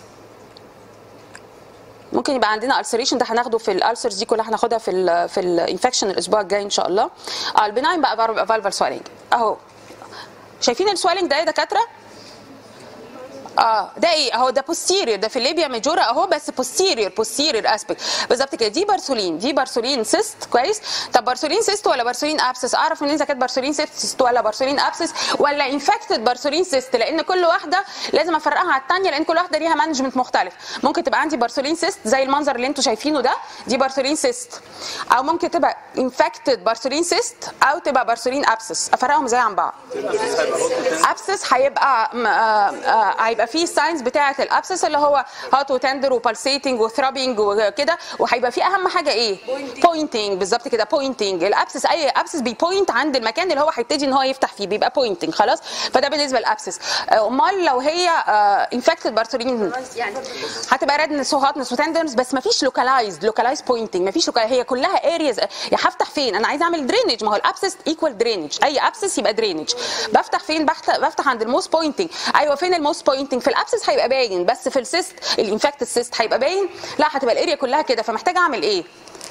ممكن يبقى عندنا ulceration ده هناخده في الالسرز دي كلها هناخدها في ال في الانفكشن الاسبوع الجاي ان شاء الله اه البناين بقى فالفال سوالينج اهو شايفين السوالينج ده يا دكاتره اه ده ايه اهو ده بوستيريور ده في الليبيا ميجورا اهو بس بوستيريور بوستيريور اسبكت بالظبط كده دي بارسولين دي بارسولين سيست كويس طب بارسولين سيست ولا بارسولين ابسس اعرف منين اذا كانت بارسولين سيست ولا بارسولين ابسس ولا انفكتد بارسولين سيست لان كل واحده لازم افرقها على الثانيه لان كل واحده ليها مانجمنت مختلف ممكن تبقى عندي بارسولين سيست زي المنظر اللي انتم شايفينه ده دي بارسولين سيست او ممكن تبقى انفكتد بارسولين سيست او تبقى بارسولين ابسس افرقهم ازاي عن بعض ابسس هيبقى م- آه، آه، هيبقى فيه الساينز بتاعه الابسس اللي هو هات وتندر وبالسيتنج وثرابنج وكده وهيبقى فيه اهم حاجه ايه بوينتنج بالظبط كده بوينتنج الابسس اي ابسس بيبوينت عند المكان اللي هو هيبتدي ان هو يفتح فيه بيبقى بوينتنج خلاص فده بالنسبه للابسس آه، امال لو هي انفكتد بارسولين يعني هتبقى ريدنس وهاتنس وتندرنس بس مفيش لوكالايزد لوكالايز بوينتنج مفيش لوكال هي كلها ارياز يا هفتح فين انا عايز اعمل درينج ما هو الابسس ايكوال درينج اي ابسس يبقى درينج بفتح فين بفتح, بفتح عند الموست بوينتنج ايوه فين الموست بوينتنج في الابسس هيبقى باين بس في السيست الانفكتد سيست هيبقى باين لا هتبقى الاريا كلها كده فمحتاجه اعمل ايه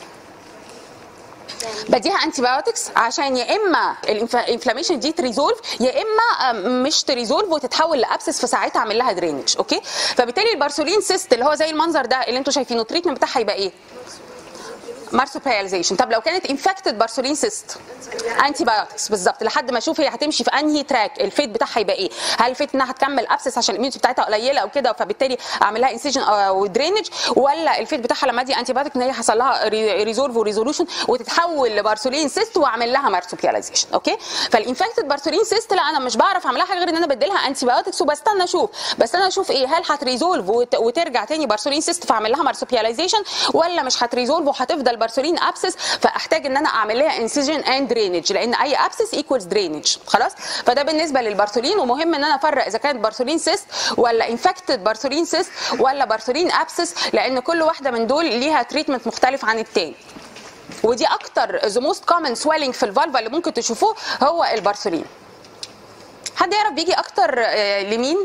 بديها انتي بايوتكس عشان يا اما الانفلاميشن دي تريزولف يا اما آم، مش تريزولف وتتحول لابسس في ساعتها اعمل لها درينج اوكي فبالتالي البارسولين سيست اللي هو زي المنظر ده اللي انتوا شايفينه التريتمنت بتاعها هيبقى ايه؟ مارسوبياليزيشن طب لو كانت انفكتد بارسولين سيست انتي بايوتكس بالظبط لحد ما اشوف هي هتمشي في انهي تراك الفيت بتاعها يبقى ايه هل الفيت انها هتكمل ابسس عشان الاميونتي بتاعتها قليله او كده فبالتالي اعمل لها انسيجن ودرينج ولا الفيت بتاعها لما ادي انتي بايوتك ان هي حصل لها ريزولف وريزولوشن وتتحول لبارسولين سيست واعمل لها مارسوبياليزيشن اوكي فالانفكتد بارسولين سيست لا انا مش بعرف اعمل لها حاجه غير ان انا بدي لها انتي بايوتكس وبستنى اشوف بستنى اشوف ايه هل هتريزولف وت- وترجع تاني بارسولين سيست فاعمل لها مارسوبياليزيشن ولا مش هتريزولف وهتفضل بارسولين ابسس فاحتاج ان انا اعمل لها انسيجن اند درينج لان اي ابسس ايكوالز درينج خلاص فده بالنسبه للبارسولين ومهم ان انا افرق اذا كانت بارسولين سيست ولا انفكتد بارسولين سيست ولا بارسولين ابسس لان كل واحده من دول ليها تريتمنت مختلف عن التاني ودي اكتر ذا موست كومن سويلنج في الفالفا اللي ممكن تشوفوه هو البارسولين حد يعرف بيجي اكتر آه، لمين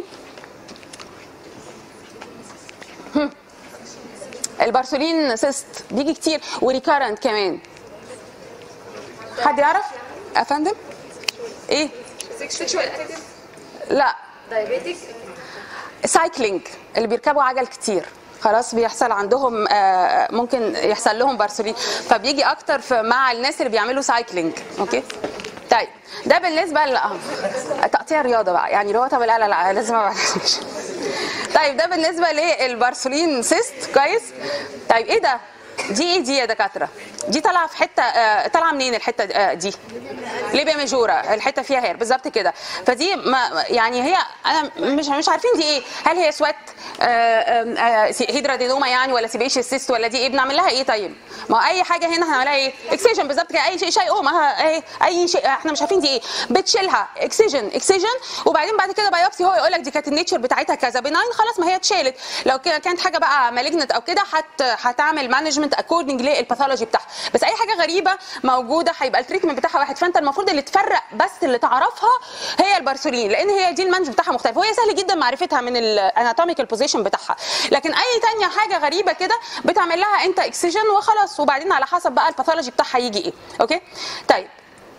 هم. البارسولين سيست بيجي كتير وريكارنت كمان حد يعرف يا فندم ايه سيكشوال اكتيف لا دايابيتيك سايكلينج اللي بيركبوا عجل كتير خلاص بيحصل عندهم آه، ممكن يحصل لهم بارسولين فبيجي اكتر في مع الناس اللي بيعملوا سايكلينج اوكي طيب ده بالنسبه ل آه، تقطيع رياضه بقى يعني اللي هو طب لا لا لا لازم أبقى طيب ده بالنسبه للبارسولين سيست كويس طيب ايه ده دي ايه دي يا دكاتره دي طالعه في حته آه، طالعه منين الحته آه، دي ليبيا ميجورا الحته فيها هير بالظبط كده فدي ما يعني هي انا مش مش عارفين دي ايه هل هي سوات هيدرادينوما يعني ولا سيبيشيس سيست ولا دي ايه بنعمل لها ايه طيب ما هو اي حاجه هنا هنعملها ايه اكسجن بالظبط كده اي شيء شيء او ما ايه اي شيء احنا مش عارفين دي ايه بتشيلها اكسجن اكسجن وبعدين بعد كده بايوبسي هو يقول لك دي كانت النيتشر بتاعتها كذا بناين خلاص ما هي اتشالت لو كده كانت حاجه بقى مالجنت او كده هت هتعمل مانجمنت اكوردنج للباثولوجي بتاعها بس اي حاجه غريبه موجوده هيبقى التريتمنت بتاعها واحد فانت المفروض اللي تفرق بس اللي تعرفها هي البارسولين لان هي دي المانج بتاعها مختلف وهي سهل جدا معرفتها من الاناتوميكال بوزيشن بتاعها لكن اي تانية حاجه غريبه كده بتعمل لها انت اكسجن وخلاص وبعدين على حسب بقى الباثولوجي بتاعها يجي ايه اوكي طيب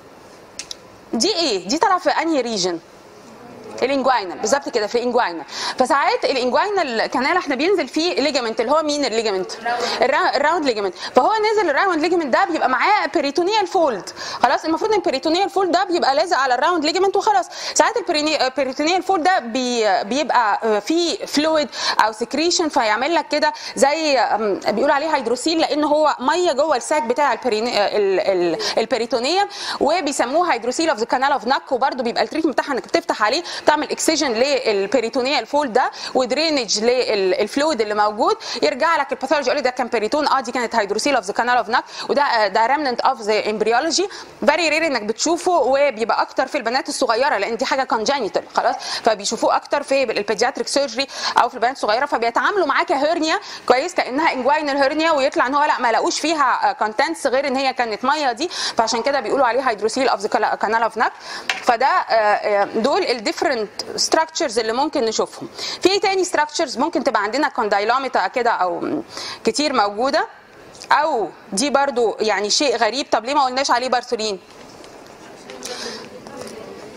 دي ايه دي طالعه في انهي ريجن الانجواينال بالظبط كده في الانجواينال فساعات الانجواينال كانال احنا بينزل فيه ليجامنت اللي هو مين الليجامنت الرا- الراوند ليجامنت فهو نازل الراوند ليجامنت ده بيبقى معاه بيريتونيال فولد خلاص المفروض ان البيريتونيال فولد ده بيبقى لازق على الراوند ليجامنت وخلاص ساعات البيريتونيال فولد ده بي بيبقى فيه فلويد او سكريشن فيعمل لك كده زي أم، بيقولوا عليه هيدروسيل لان هو ميه جوه الساك بتاع البريني- ال- ال- البريتونيوم وبيسموه هيدروسيل اوف ذا كانال اوف ناك وبرده بيبقى التريتمنت بتاعها انك بتفتح عليه تعمل اكسجن للبريتونيال فول ده ودرينج للفلويد اللي موجود يرجع لك الباثولوجي يقول لك ده كان بريتون اه دي كانت هيدروسيل اوف ذا كانال اوف ناك وده آه، ده ريمننت اوف ذا امبريولوجي فيري رير انك بتشوفه وبيبقى اكتر في البنات الصغيره لان دي حاجه كونجنيتال خلاص فبيشوفوه اكتر في البيدياتريك سيرجري او في البنات الصغيره فبيتعاملوا معاه كهرنيا كويس كانها انجواينال هرنيا ويطلع ان هو لا ما لاقوش فيها كونتنتس غير ان هي كانت ميه دي فعشان كده بيقولوا عليه هيدروسيل اوف ذا كانال اوف ناك فده آه، آه، دول الديفرنت ستراكشرز اللي ممكن نشوفهم في إيه تاني ستراكشرز ممكن تبقى عندنا كوندايلوميتا كده او م، كتير موجوده او دي برضو يعني شيء غريب طب ليه ما قلناش عليه بارسولين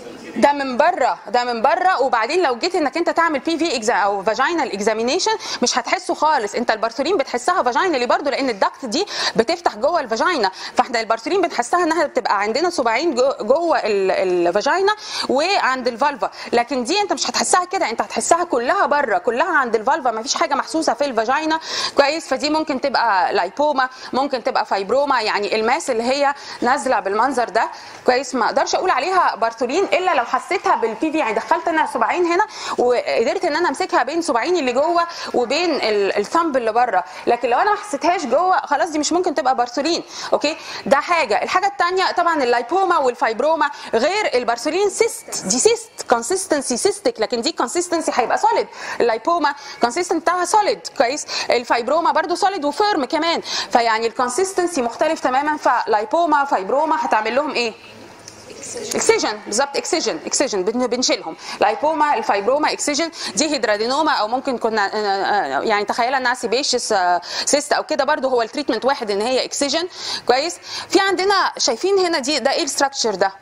ده من بره ده من بره وبعدين لو جيت انك انت تعمل بي في او فاجينال اكزامينيشن مش هتحسه خالص انت البارسولين بتحسها فاجينالي برضو لان الدكت دي بتفتح جوه الفاجينا فاحنا البارسولين بنحسها انها بتبقى عندنا صباعين جو- جوه ال- الفاجينا وعند الفالفا لكن دي انت مش هتحسها كده انت هتحسها كلها بره كلها عند الفالفا ما فيش حاجه محسوسه في الفاجينا كويس فدي ممكن تبقى لايبوما ممكن تبقى فايبروما يعني الماس اللي هي نازله بالمنظر ده كويس ما اقدرش اقول عليها بارتولين الا لو حسيتها بالبي في يعني دخلت انا صباعين هنا وقدرت ان انا امسكها بين صباعين اللي جوه وبين ال- الثمب اللي بره لكن لو انا ما حسيتهاش جوه خلاص دي مش ممكن تبقى بارسولين اوكي ده حاجه الحاجه الثانيه طبعا اللايبوما والفايبروما غير البارسولين سيست دي سيست كونسيستنسي سيستك لكن دي كونسيستنسي هيبقى سوليد اللايبوما كونسيستنسي بتاعها سوليد كويس الفايبروما برضو سوليد وفيرم كمان فيعني الكونسيستنسي مختلف تماما فلايبوما فايبروما هتعمل لهم ايه اكسجن بالظبط اكسجن اكسجن بن- بنشيلهم لايبوما الفايبروما اكسجن دي هيدرادينوما او ممكن كنا آه، آه، يعني تخيلها انها سيبيشس سيست او كده برضو هو التريتمنت واحد ان هي اكسجن كويس في عندنا شايفين هنا دي ده ايه الستراكشر ده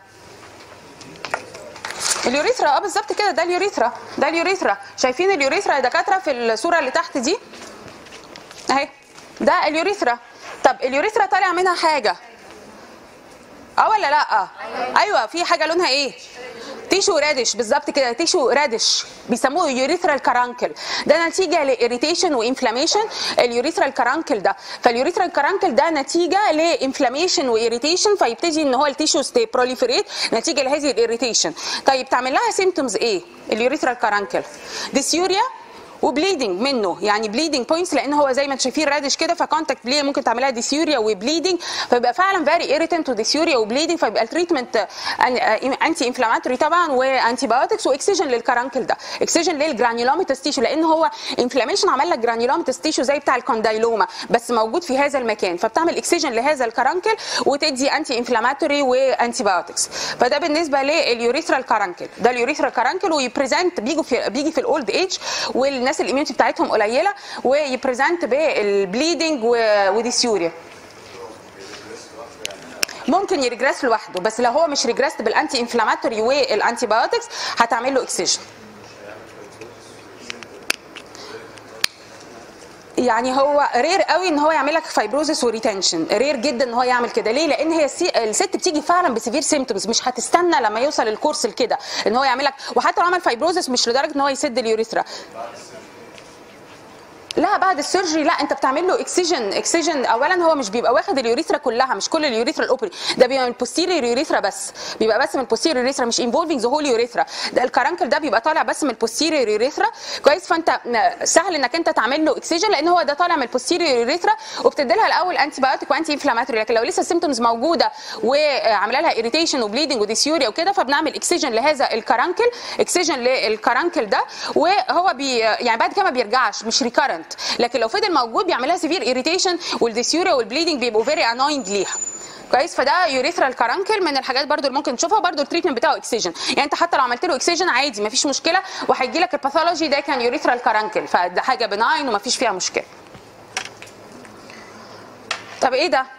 اليوريثرا اه بالظبط كده ده اليوريثرا ده اليوريثرا شايفين اليوريثرا يا دكاتره في الصوره اللي تحت دي اهي ده اليوريثرا طب اليوريثرا طالع منها حاجه اه ولا لا ايوه في حاجه لونها ايه تيشو رادش بالظبط كده تيشو رادش بيسموه يوريثرال كارانكل ده نتيجه لإريتيشن وانفلاميشن اليوريثرال كارانكل ده فاليوريثرال كارانكل ده نتيجه لانفلاميشن وإريتيشن فيبتدي ان هو التيشو ستي بروليفريت نتيجه لهذه الإريتيشن طيب تعمل لها سيمتومز ايه اليوريثرال كارانكل ديسيوريا وبليدنج منه يعني بليدنج بوينتس لان هو زي ما انتم شايفين رادش كده فكونتاكت بليد ممكن تعملها ديسيوريا وبليدنج فيبقى فعلا فيري ايريتنت وديسيوريا وبليدنج فيبقى التريتمنت انتي انفلاماتوري طبعا وانتي بايوتكس واكسجن للكرانكل ده اكسجن للجرانيولوميتس تيشو لان هو انفلاميشن عمل لك جرانيولوميتس تيشو زي بتاع الكوندايلوما بس موجود في هذا المكان فبتعمل اكسجن لهذا الكرانكل وتدي انتي انفلاماتوري وانتي بايوتكس فده بالنسبه لليوريثرال كارانكل ده اليوريثرال كارانكل ويبريزنت بيجوا في بيجي في الاولد ايج والناس الاميونتي بتاعتهم قليله ويبريزنت بالبليدنج وديسيوريا ممكن يريجريس لوحده بس لو هو مش ريجريس بالانتي انفلاماتوري والانتي بايوتكس هتعمل له اكسجن يعني هو رير قوي ان هو يعمل لك فايبروزس وريتنشن رير جدا ان هو يعمل كده ليه لان هي السي... الست بتيجي فعلا بسيفير سيمتومز مش هتستنى لما يوصل الكورس لكده ان هو يعمل لك وحتى لو عمل فايبروزس مش لدرجه ان هو يسد اليوريثرا لا بعد السيرجري لا انت بتعمل له اكسجن اكسجن اولا هو مش بيبقى واخد اليوريثرا كلها مش كل اليوريثرا الاوبري ده بيبقى من البوستيريور يوريثرا بس بيبقى بس من البوستيريور يوريثرا مش انفولفينج ذا هول يوريثرا ده الكرانكل ده بيبقى طالع بس من البوستيريور يوريثرا كويس فانت سهل انك انت تعمل له اكسجن لان هو ده طالع من البوستيريور يوريثرا وبتدي لها الاول انتي بايوتيك وانتي انفلاماتوري لكن لو لسه السيمتومز موجوده وعامله لها اريتيشن وبليدنج وديسيوريا وكده فبنعمل اكسجن لهذا الكرانكل اكسجن للكرانكل ده وهو بي يعني بعد كده ما بيرجعش مش ريكارنت لكن لو فضل موجود بيعملها سيفير اريتيشن والديسيوريا والبليدنج بيبقوا فيري انوينج ليها كويس فده يوريثرال كارانكل من الحاجات برضو اللي ممكن تشوفها برضو التريتمنت بتاعه اكسجن يعني انت حتى لو عملت له اكسجن عادي مفيش مشكله وهيجي لك الباثولوجي ده كان يوريثرال كارانكل فده حاجه بناين ومفيش فيها مشكله طب ايه ده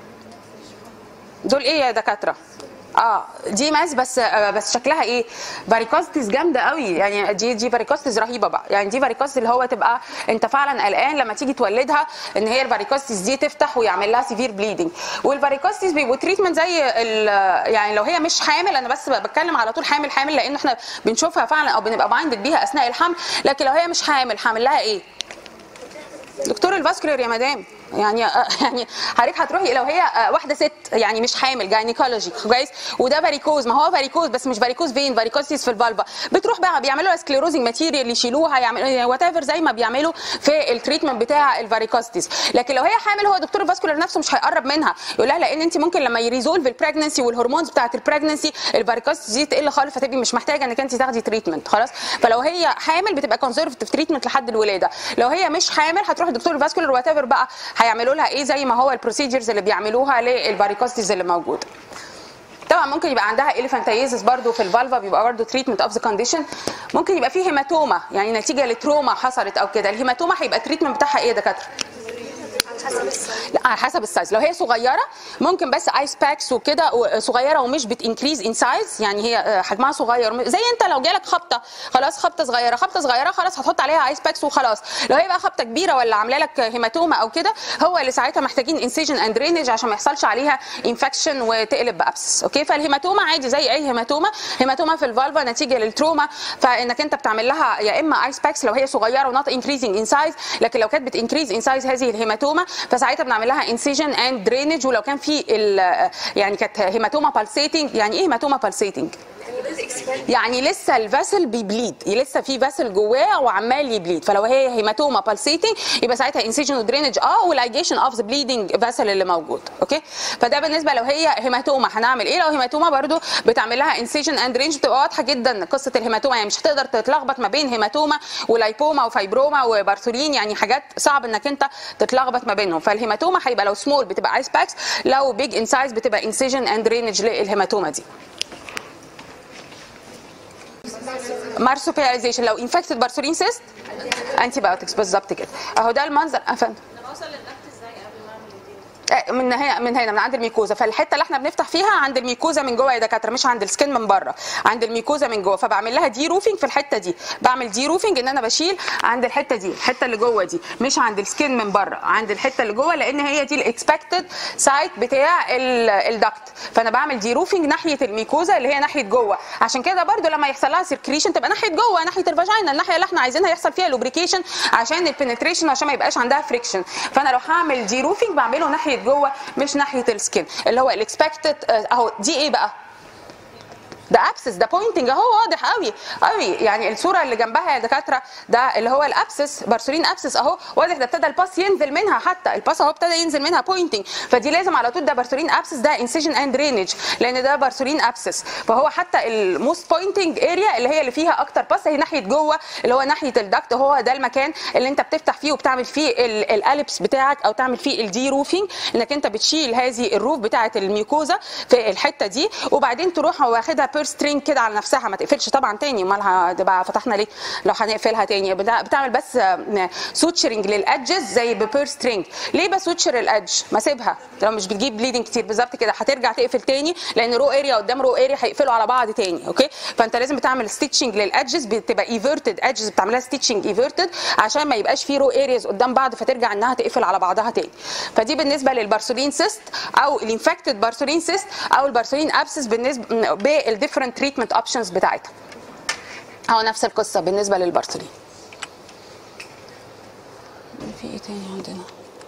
دول ايه يا دكاتره اه دي ماس بس آه بس شكلها ايه فاريكوستيز جامده قوي يعني دي دي فاريكوستيز رهيبه بقى يعني دي فاريكوستيز اللي هو تبقى انت فعلا قلقان لما تيجي تولدها ان هي الفاريكوستيز دي تفتح ويعمل لها سيفير بليدنج والفاريكوستيز بيبقوا تريتمنت زي يعني لو هي مش حامل انا بس بتكلم على طول حامل حامل لان احنا بنشوفها فعلا او بنبقى مايندد بيها اثناء الحمل لكن لو هي مش حامل حامل لها ايه دكتور الفاسكولار يا مدام يعني يعني حضرتك هتروحي لو هي واحده ست يعني مش حامل جاينيكولوجي كويس وده فاريكوز ما هو فاريكوز بس مش فاريكوز فين فاريكوزيس في الفالفا بتروح بقى بيعملوا لها سكليروزنج ماتيريال يشيلوها يعملوا وات ايفر زي ما بيعملوا في التريتمنت بتاع الفاريكوستيس لكن لو هي حامل هو دكتور الفاسكولار نفسه مش هيقرب منها يقول لها لان انت ممكن لما يريزولف البريجنسي والهرمونز بتاعت البريجنسي الفاريكوستيس دي تقل خالص فتبقي مش محتاجه انك انت تاخدي تريتمنت خلاص فلو هي حامل بتبقى كونسرفتيف تريتمنت لحد الولاده لو هي مش حامل هتروح لدكتور الفاسكولار وات ايفر بقى هيعملوا لها ايه زي ما هو البروسيجرز اللي بيعملوها للفاريكوستيز اللي موجوده طبعا ممكن يبقى عندها اليفانتايزس برضو في الفالفا بيبقى برضو تريتمنت اوف ذا كونديشن ممكن يبقى فيه هيماتوما يعني نتيجه لتروما حصلت او كده الهيماتوما هيبقى التريتمنت بتاعها ايه يا دكاتره لا على حسب السايز لو هي صغيره ممكن بس ايس باكس وكده و- صغيره ومش بتنكريز ان سايز يعني هي آه، حجمها صغير زي انت لو جالك خبطه خلاص خبطه صغيره خبطه صغيره خلاص هتحط عليها ايس باكس وخلاص لو هي بقى خبطه كبيره ولا عامله لك هيماتوما او كده هو اللي ساعتها محتاجين انسيجن اند درينج عشان ما يحصلش عليها انفكشن وتقلب بابسس اوكي فالهيماتوما عادي زي اي هيماتوما هيماتوما في الفالفا نتيجه للتروما فانك انت بتعمل لها يا اما ايس باكس لو هي صغيره ونوت انكريزنج ان سايز لكن لو كانت بتنكريز ان سايز هذه الهيماتوما فساعتها بنعمل لها انسيجن اند درينج ولو كان في ال- يعني كانت هيماتوما بالسيتنج يعني ايه هيماتوما بالسيتنج يعني لسه الفاسل بيبليد لسه في فاسل جواه وعمال يبليد فلو هي هيماتوما بالسيتنج يبقى ساعتها انسيجن ودرينج اه ولايجيشن اوف ذا بليدنج فاسل اللي موجود اوكي فده بالنسبه لو هي هيماتوما هنعمل ايه لو هيماتوما برضو بتعمل لها انسيجن اند رينج بتبقى واضحه جدا قصه الهيماتوما يعني مش هتقدر تتلخبط ما بين هيماتوما ولايبوما وفايبروما وبارثولين يعني حاجات صعب انك انت تتلخبط ما بينهم فالهيماتوما هيبقى لو سمول بتبقى ايس باكس لو بيج ان سايز بتبقى انسيجن اند رينج للهيماتوما دي مارسوبياليزيشن لو انفكتد بارسولين سيست انتي بايوتكس بالظبط كده اهو ده المنظر افند انا اوصل للنكت ازاي قبل ما اعمل الدنيا من هنا من هنا من عند الميكوزا فالحته اللي احنا بنفتح فيها عند الميكوزا من جوه يا دكاتره مش عند السكن من بره عند الميكوزا من جوه فبعمل لها دي روفنج في الحته دي بعمل دي روفنج ان انا بشيل عند الحته دي الحته اللي جوه دي مش عند السكن من بره عند الحته اللي جوه لان هي دي الاكسبكتد سايت بتاع الدكت فانا بعمل دي روفنج ناحيه الميكوزا اللي هي ناحيه جوه عشان كده برده لما يحصل لها سيركريشن تبقى ناحيه جوه ناحيه الفاجينا الناحيه اللي احنا عايزينها يحصل فيها لوبريكيشن عشان البنتريشن عشان ما يبقاش عندها فريكشن فانا لو هعمل دي روفنج بعمله ناحيه جوه مش ناحيه السكين اللي هو الاكسبكتد اهو دي ايه بقى ده ابسس ده بوينتنج اهو واضح قوي قوي يعني الصوره اللي جنبها يا دكاتره ده اللي هو الابسس بارسولين ابسس اهو واضح ده ابتدى الباس ينزل منها حتى الباس اهو ابتدى ينزل منها بوينتنج فدي لازم على طول ده بارسولين ابسس ده انسيجن اند درينج لان ده بارسولين ابسس فهو حتى الموست بوينتنج اريا اللي هي اللي فيها اكتر باس هي ناحيه جوه اللي هو ناحيه الدكت هو ده المكان اللي انت بتفتح فيه وبتعمل فيه ال- الالبس بتاعك او تعمل فيه الدي روفينج انك انت بتشيل هذه الروف بتاعه الميوكوزا في الحته دي وبعدين تروح واخدها بير سترينج كده على نفسها ما تقفلش طبعا تاني امال هتبقى فتحنا ليه لو هنقفلها تاني بتع- بتعمل بس سوتشرنج للادجز زي ببير سترينج ليه بسوتشر الادج ما سيبها لو مش بتجيب بليدنج كتير بالظبط كده هترجع تقفل تاني لان رو اريا قدام رو اريا هيقفلوا على بعض تاني اوكي فانت لازم بتعمل ستيتشنج للادجز بتبقى ايفيرتد ادجز بتعملها ستيتشنج ايفيرتد عشان ما يبقاش في رو ارياز قدام بعض فترجع انها تقفل على بعضها تاني فدي بالنسبه للبارسولين سيست او الانفكتد بارسولين سيست او البارسولين ابسس بالنسبه بالديفرنت تريتمنت اوبشنز بتاعتها هو نفس القصه بالنسبه للبارسولين في ايه تاني عندنا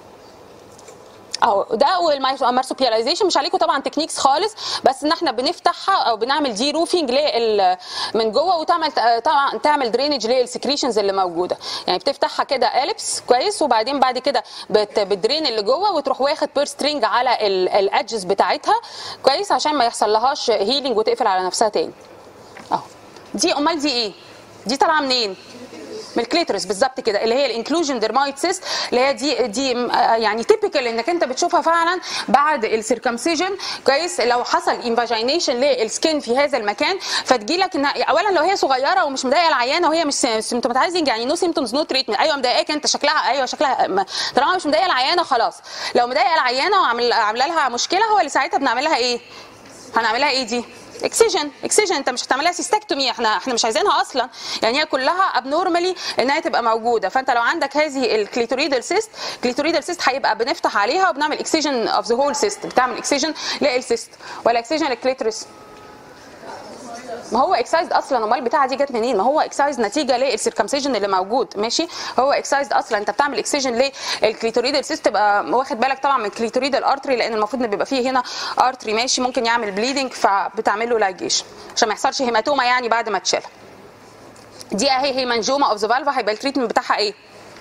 اهو ده والمارسوبياليزيشن مش عليكم طبعا تكنيكس خالص بس ان احنا بنفتحها او بنعمل دي روفينج لل من جوه وتعمل طبعا تعمل درينج للسكريشنز اللي موجوده يعني بتفتحها كده اليبس كويس وبعدين بعد كده بت بتدرين اللي جوه وتروح واخد بير سترينج على الادجز بتاعتها كويس عشان ما يحصل لهاش هيلينج وتقفل على نفسها تاني اهو دي امال دي ايه دي طالعه منين من الكليتورس بالظبط كده اللي هي الانكلوجن ديرمايت سيست اللي هي دي دي م- آه يعني تيبيكال انك انت بتشوفها فعلا بعد السيركمسيجن كويس لو حصل انفاجينيشن للسكين في هذا المكان فتجي لك انها اولا لو هي صغيره ومش مضايقه العيانه وهي مش سيمتوماتايزنج يعني نو سيمتومز نو تريتمنت ايوه مضايقاك انت شكلها ايوه شكلها م- طالما مش مضايقه العيانه خلاص لو مضايقه العيانه وعامله عامله لها مشكله هو اللي ساعتها بنعمل لها ايه؟ هنعملها ايه دي؟ اكسجن اكسجن انت مش هتعملها سيستكتومي احنا احنا مش عايزينها اصلا يعني هي كلها ابنورمالي انها تبقى موجوده فانت لو عندك هذه الكليتوريدال سيست كليتوريدال سيست هيبقى بنفتح عليها وبنعمل اكسجن اوف ذا هول سيست بتعمل اكسجن للسيست ولا اكسجن للكليتوريس ما هو اكسايزد اصلا امال البتاعه دي جت منين ما هو اكسايز نتيجه للسيركمسيجن اللي موجود ماشي هو اكسايزد اصلا انت بتعمل اكسجن للكليتوريدال سيست تبقى واخد بالك طبعا من الكليتوريدال ارتري لان المفروض ان بيبقى فيه هنا ارتري ماشي ممكن يعمل بليدنج فبتعمل له لايجيشن عشان ما يحصلش هيماتوما يعني بعد ما تشيلها دي اهي هي منجومه اوف ذا فالفا هيبقى التريتمنت بتاعها ايه؟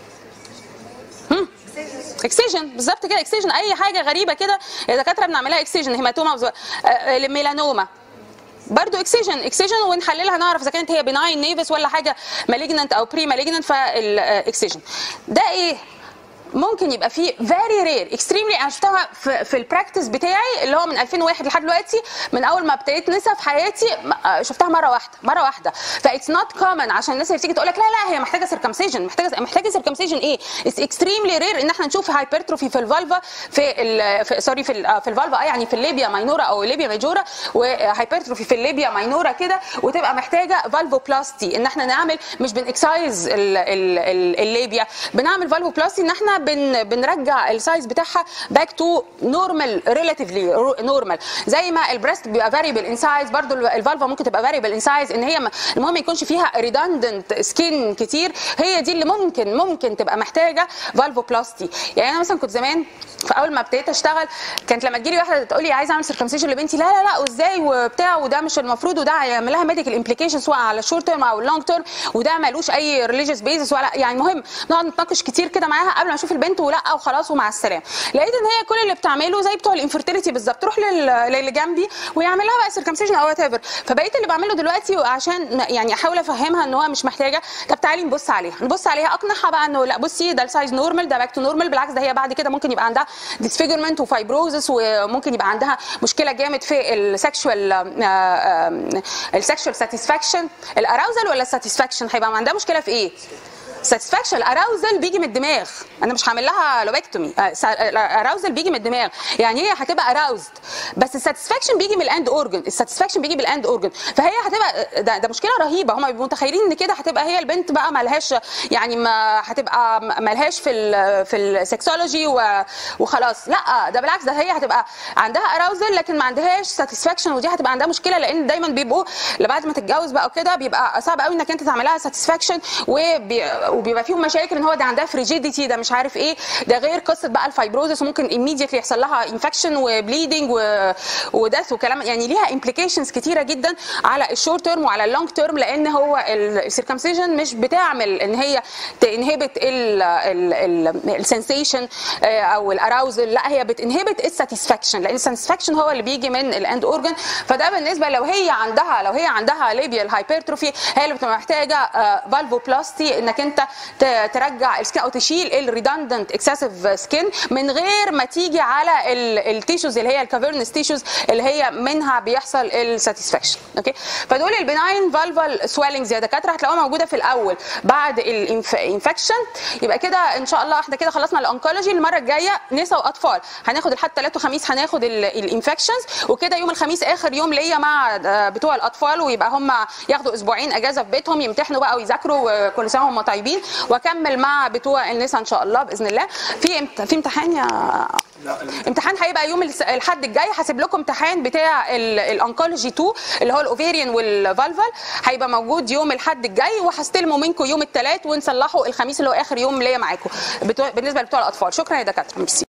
اكسجن بالظبط كده اكسجن اي حاجه غريبه كده الدكاتره بنعملها اكسجن هيماتوما ميلانوما برضو اكسجن اكسجن ونحللها نعرف اذا كانت هي بناين نيفس ولا حاجه مالجننت او بري مالجننت فالاكسجن ده ايه ممكن يبقى فيه فيري رير اكستريملي انا شفتها في, في البراكتس بتاعي اللي هو من 2001 لحد دلوقتي من اول ما ابتديت نسا في حياتي م- آه، شفتها مره واحده مره واحده فايتس نوت كومن عشان الناس اللي بتيجي تقول لك لا لا هي محتاجه سيركمسيجن محتاجه محتاجه سيركمسيجن ايه؟ اتس اكستريملي رير ان احنا نشوف هايبرتروفي في الفالفا في ال في سوري في ال- آه، في الفالفا اه يعني في الليبيا ماينورا او الليبيا ماجورا وهايبرتروفي في الليبيا ماينورا كده وتبقى محتاجه فالفوبلاستي ان احنا نعمل مش بنكسايز ال- ال- ال- الليبيا بنعمل فالفوبلاستي ان احنا بن بنرجع السايز بتاعها باك تو نورمال ريلاتيفلي نورمال زي ما البريست بيبقى فاريبل ان سايز برضو الفالفا ممكن تبقى فاريبل ان سايز ان هي م- المهم ما يكونش فيها ريدندنت سكين كتير هي دي اللي ممكن ممكن تبقى محتاجه فالفوبلاستي يعني انا مثلا كنت زمان في اول ما ابتديت اشتغل كانت لما تجيلي واحده تقول لي عايزه اعمل سيركمسيشن لبنتي لا لا لا وازاي وبتاع وده مش المفروض وده هيعمل لها ميديكال امبليكيشن سواء على الشورت تيرم او اللونج تيرم وده مالوش اي ريليجيوس بيزس ولا يعني مهم نقعد نتناقش كتير كده معاها قبل ما اشوف البنت ولا وخلاص ومع السلامه لقيت ان هي كل اللي بتعمله زي بتوع الانفيرتيليتي بالظبط تروح لل- للي جنبي ويعمل لها بقى سيركمسيشن او وات ايفر فبقيت اللي بعمله دلوقتي عشان يعني احاول افهمها ان هو مش محتاجه طب تعالي نبص عليها نبص عليها اقنعها بقى انه لا بصي ده السايز نورمال ده باك تو نورمال بالعكس ده هي بعد كده ممكن يبقى عندها ديسفيجرمنت وفايبروزس وممكن يبقى عندها مشكله جامد في السكشوال السكشوال ساتسفاكشن الاراوزل ولا الساتسفاكشن هيبقى عندها مشكله في ايه؟ ساتسفاكشن الاراوزل بيجي من الدماغ انا مش هعمل لها لوبكتومي الاراوزل بيجي من الدماغ يعني هي هتبقى اراوزد بس الساتسفاكشن بيجي من الاند اورجن الساتسفاكشن بيجي بالاند اورجن فهي هتبقى ده, ده مشكله رهيبه هم بيبقوا متخيلين ان كده هتبقى هي البنت بقى مالهاش يعني ما هتبقى مالهاش في ال في السكسولوجي و- وخلاص لا ده بالعكس ده هي هتبقى عندها اراوزل لكن ما عندهاش ساتسفاكشن ودي هتبقى عندها مشكله لان دايما بيبقوا بعد ما تتجوز بقى وكده بيبقى صعب قوي انك انت تعملها ساتسفاكشن وبيبقى فيهم مشاكل ان هو ده عندها فريجيديتي ده مش عارف ايه ده غير قصه بقى الفايبروزس وممكن immediately يحصل لها انفكشن وبليدنج ودث وكلام يعني ليها امبليكيشنز كتيره جدا على الشورت تيرم وعلى اللونج تيرم لان هو السيركمسيجن مش بتعمل ان هي تنهبت السنسيشن او الاراوزل لا هي بتنهبت الساتسفاكشن لان الساتسفاكشن هو اللي بيجي من الاند اورجن فده بالنسبه لو هي عندها لو هي عندها ليبيال هايبرتروفي هي اللي بتبقى محتاجه فالفوبلاستي انك انت ت- ترجع السكين او تشيل الريدندنت اكسسيف سكين من غير ما تيجي على التيشوز اللي هي الكافيرنس تيشوز اللي هي منها بيحصل الساتسفاكشن اوكي فدول البناين فالفال سويلنجز يا دكاتره هتلاقوها موجوده في الاول بعد الانفكشن يبقى كده ان شاء الله احنا كده خلصنا الانكولوجي المره الجايه نساء واطفال هناخد لحد ثلاث وخميس هناخد الانفكشنز وكده يوم الخميس اخر يوم ليا مع آه، بتوع الاطفال ويبقى هم ياخدوا اسبوعين اجازه في بيتهم يمتحنوا بقى ويذاكروا وكل سنه وهم طيبين واكمل مع بتوع النساء ان شاء الله باذن الله في امت- في امتحان يا امتحان هيبقى يوم الس- الحد الجاي هسيب لكم امتحان بتاع ال- الانكولوجي 2 اللي هو الاوفيريان والفالفال هيبقى موجود يوم الحد الجاي وهستلمه منكم يوم الثلاث ونصلحه الخميس اللي هو اخر يوم ليا معاكم بتوع- بالنسبه لبتوع الاطفال شكرا يا دكاتره ميرسي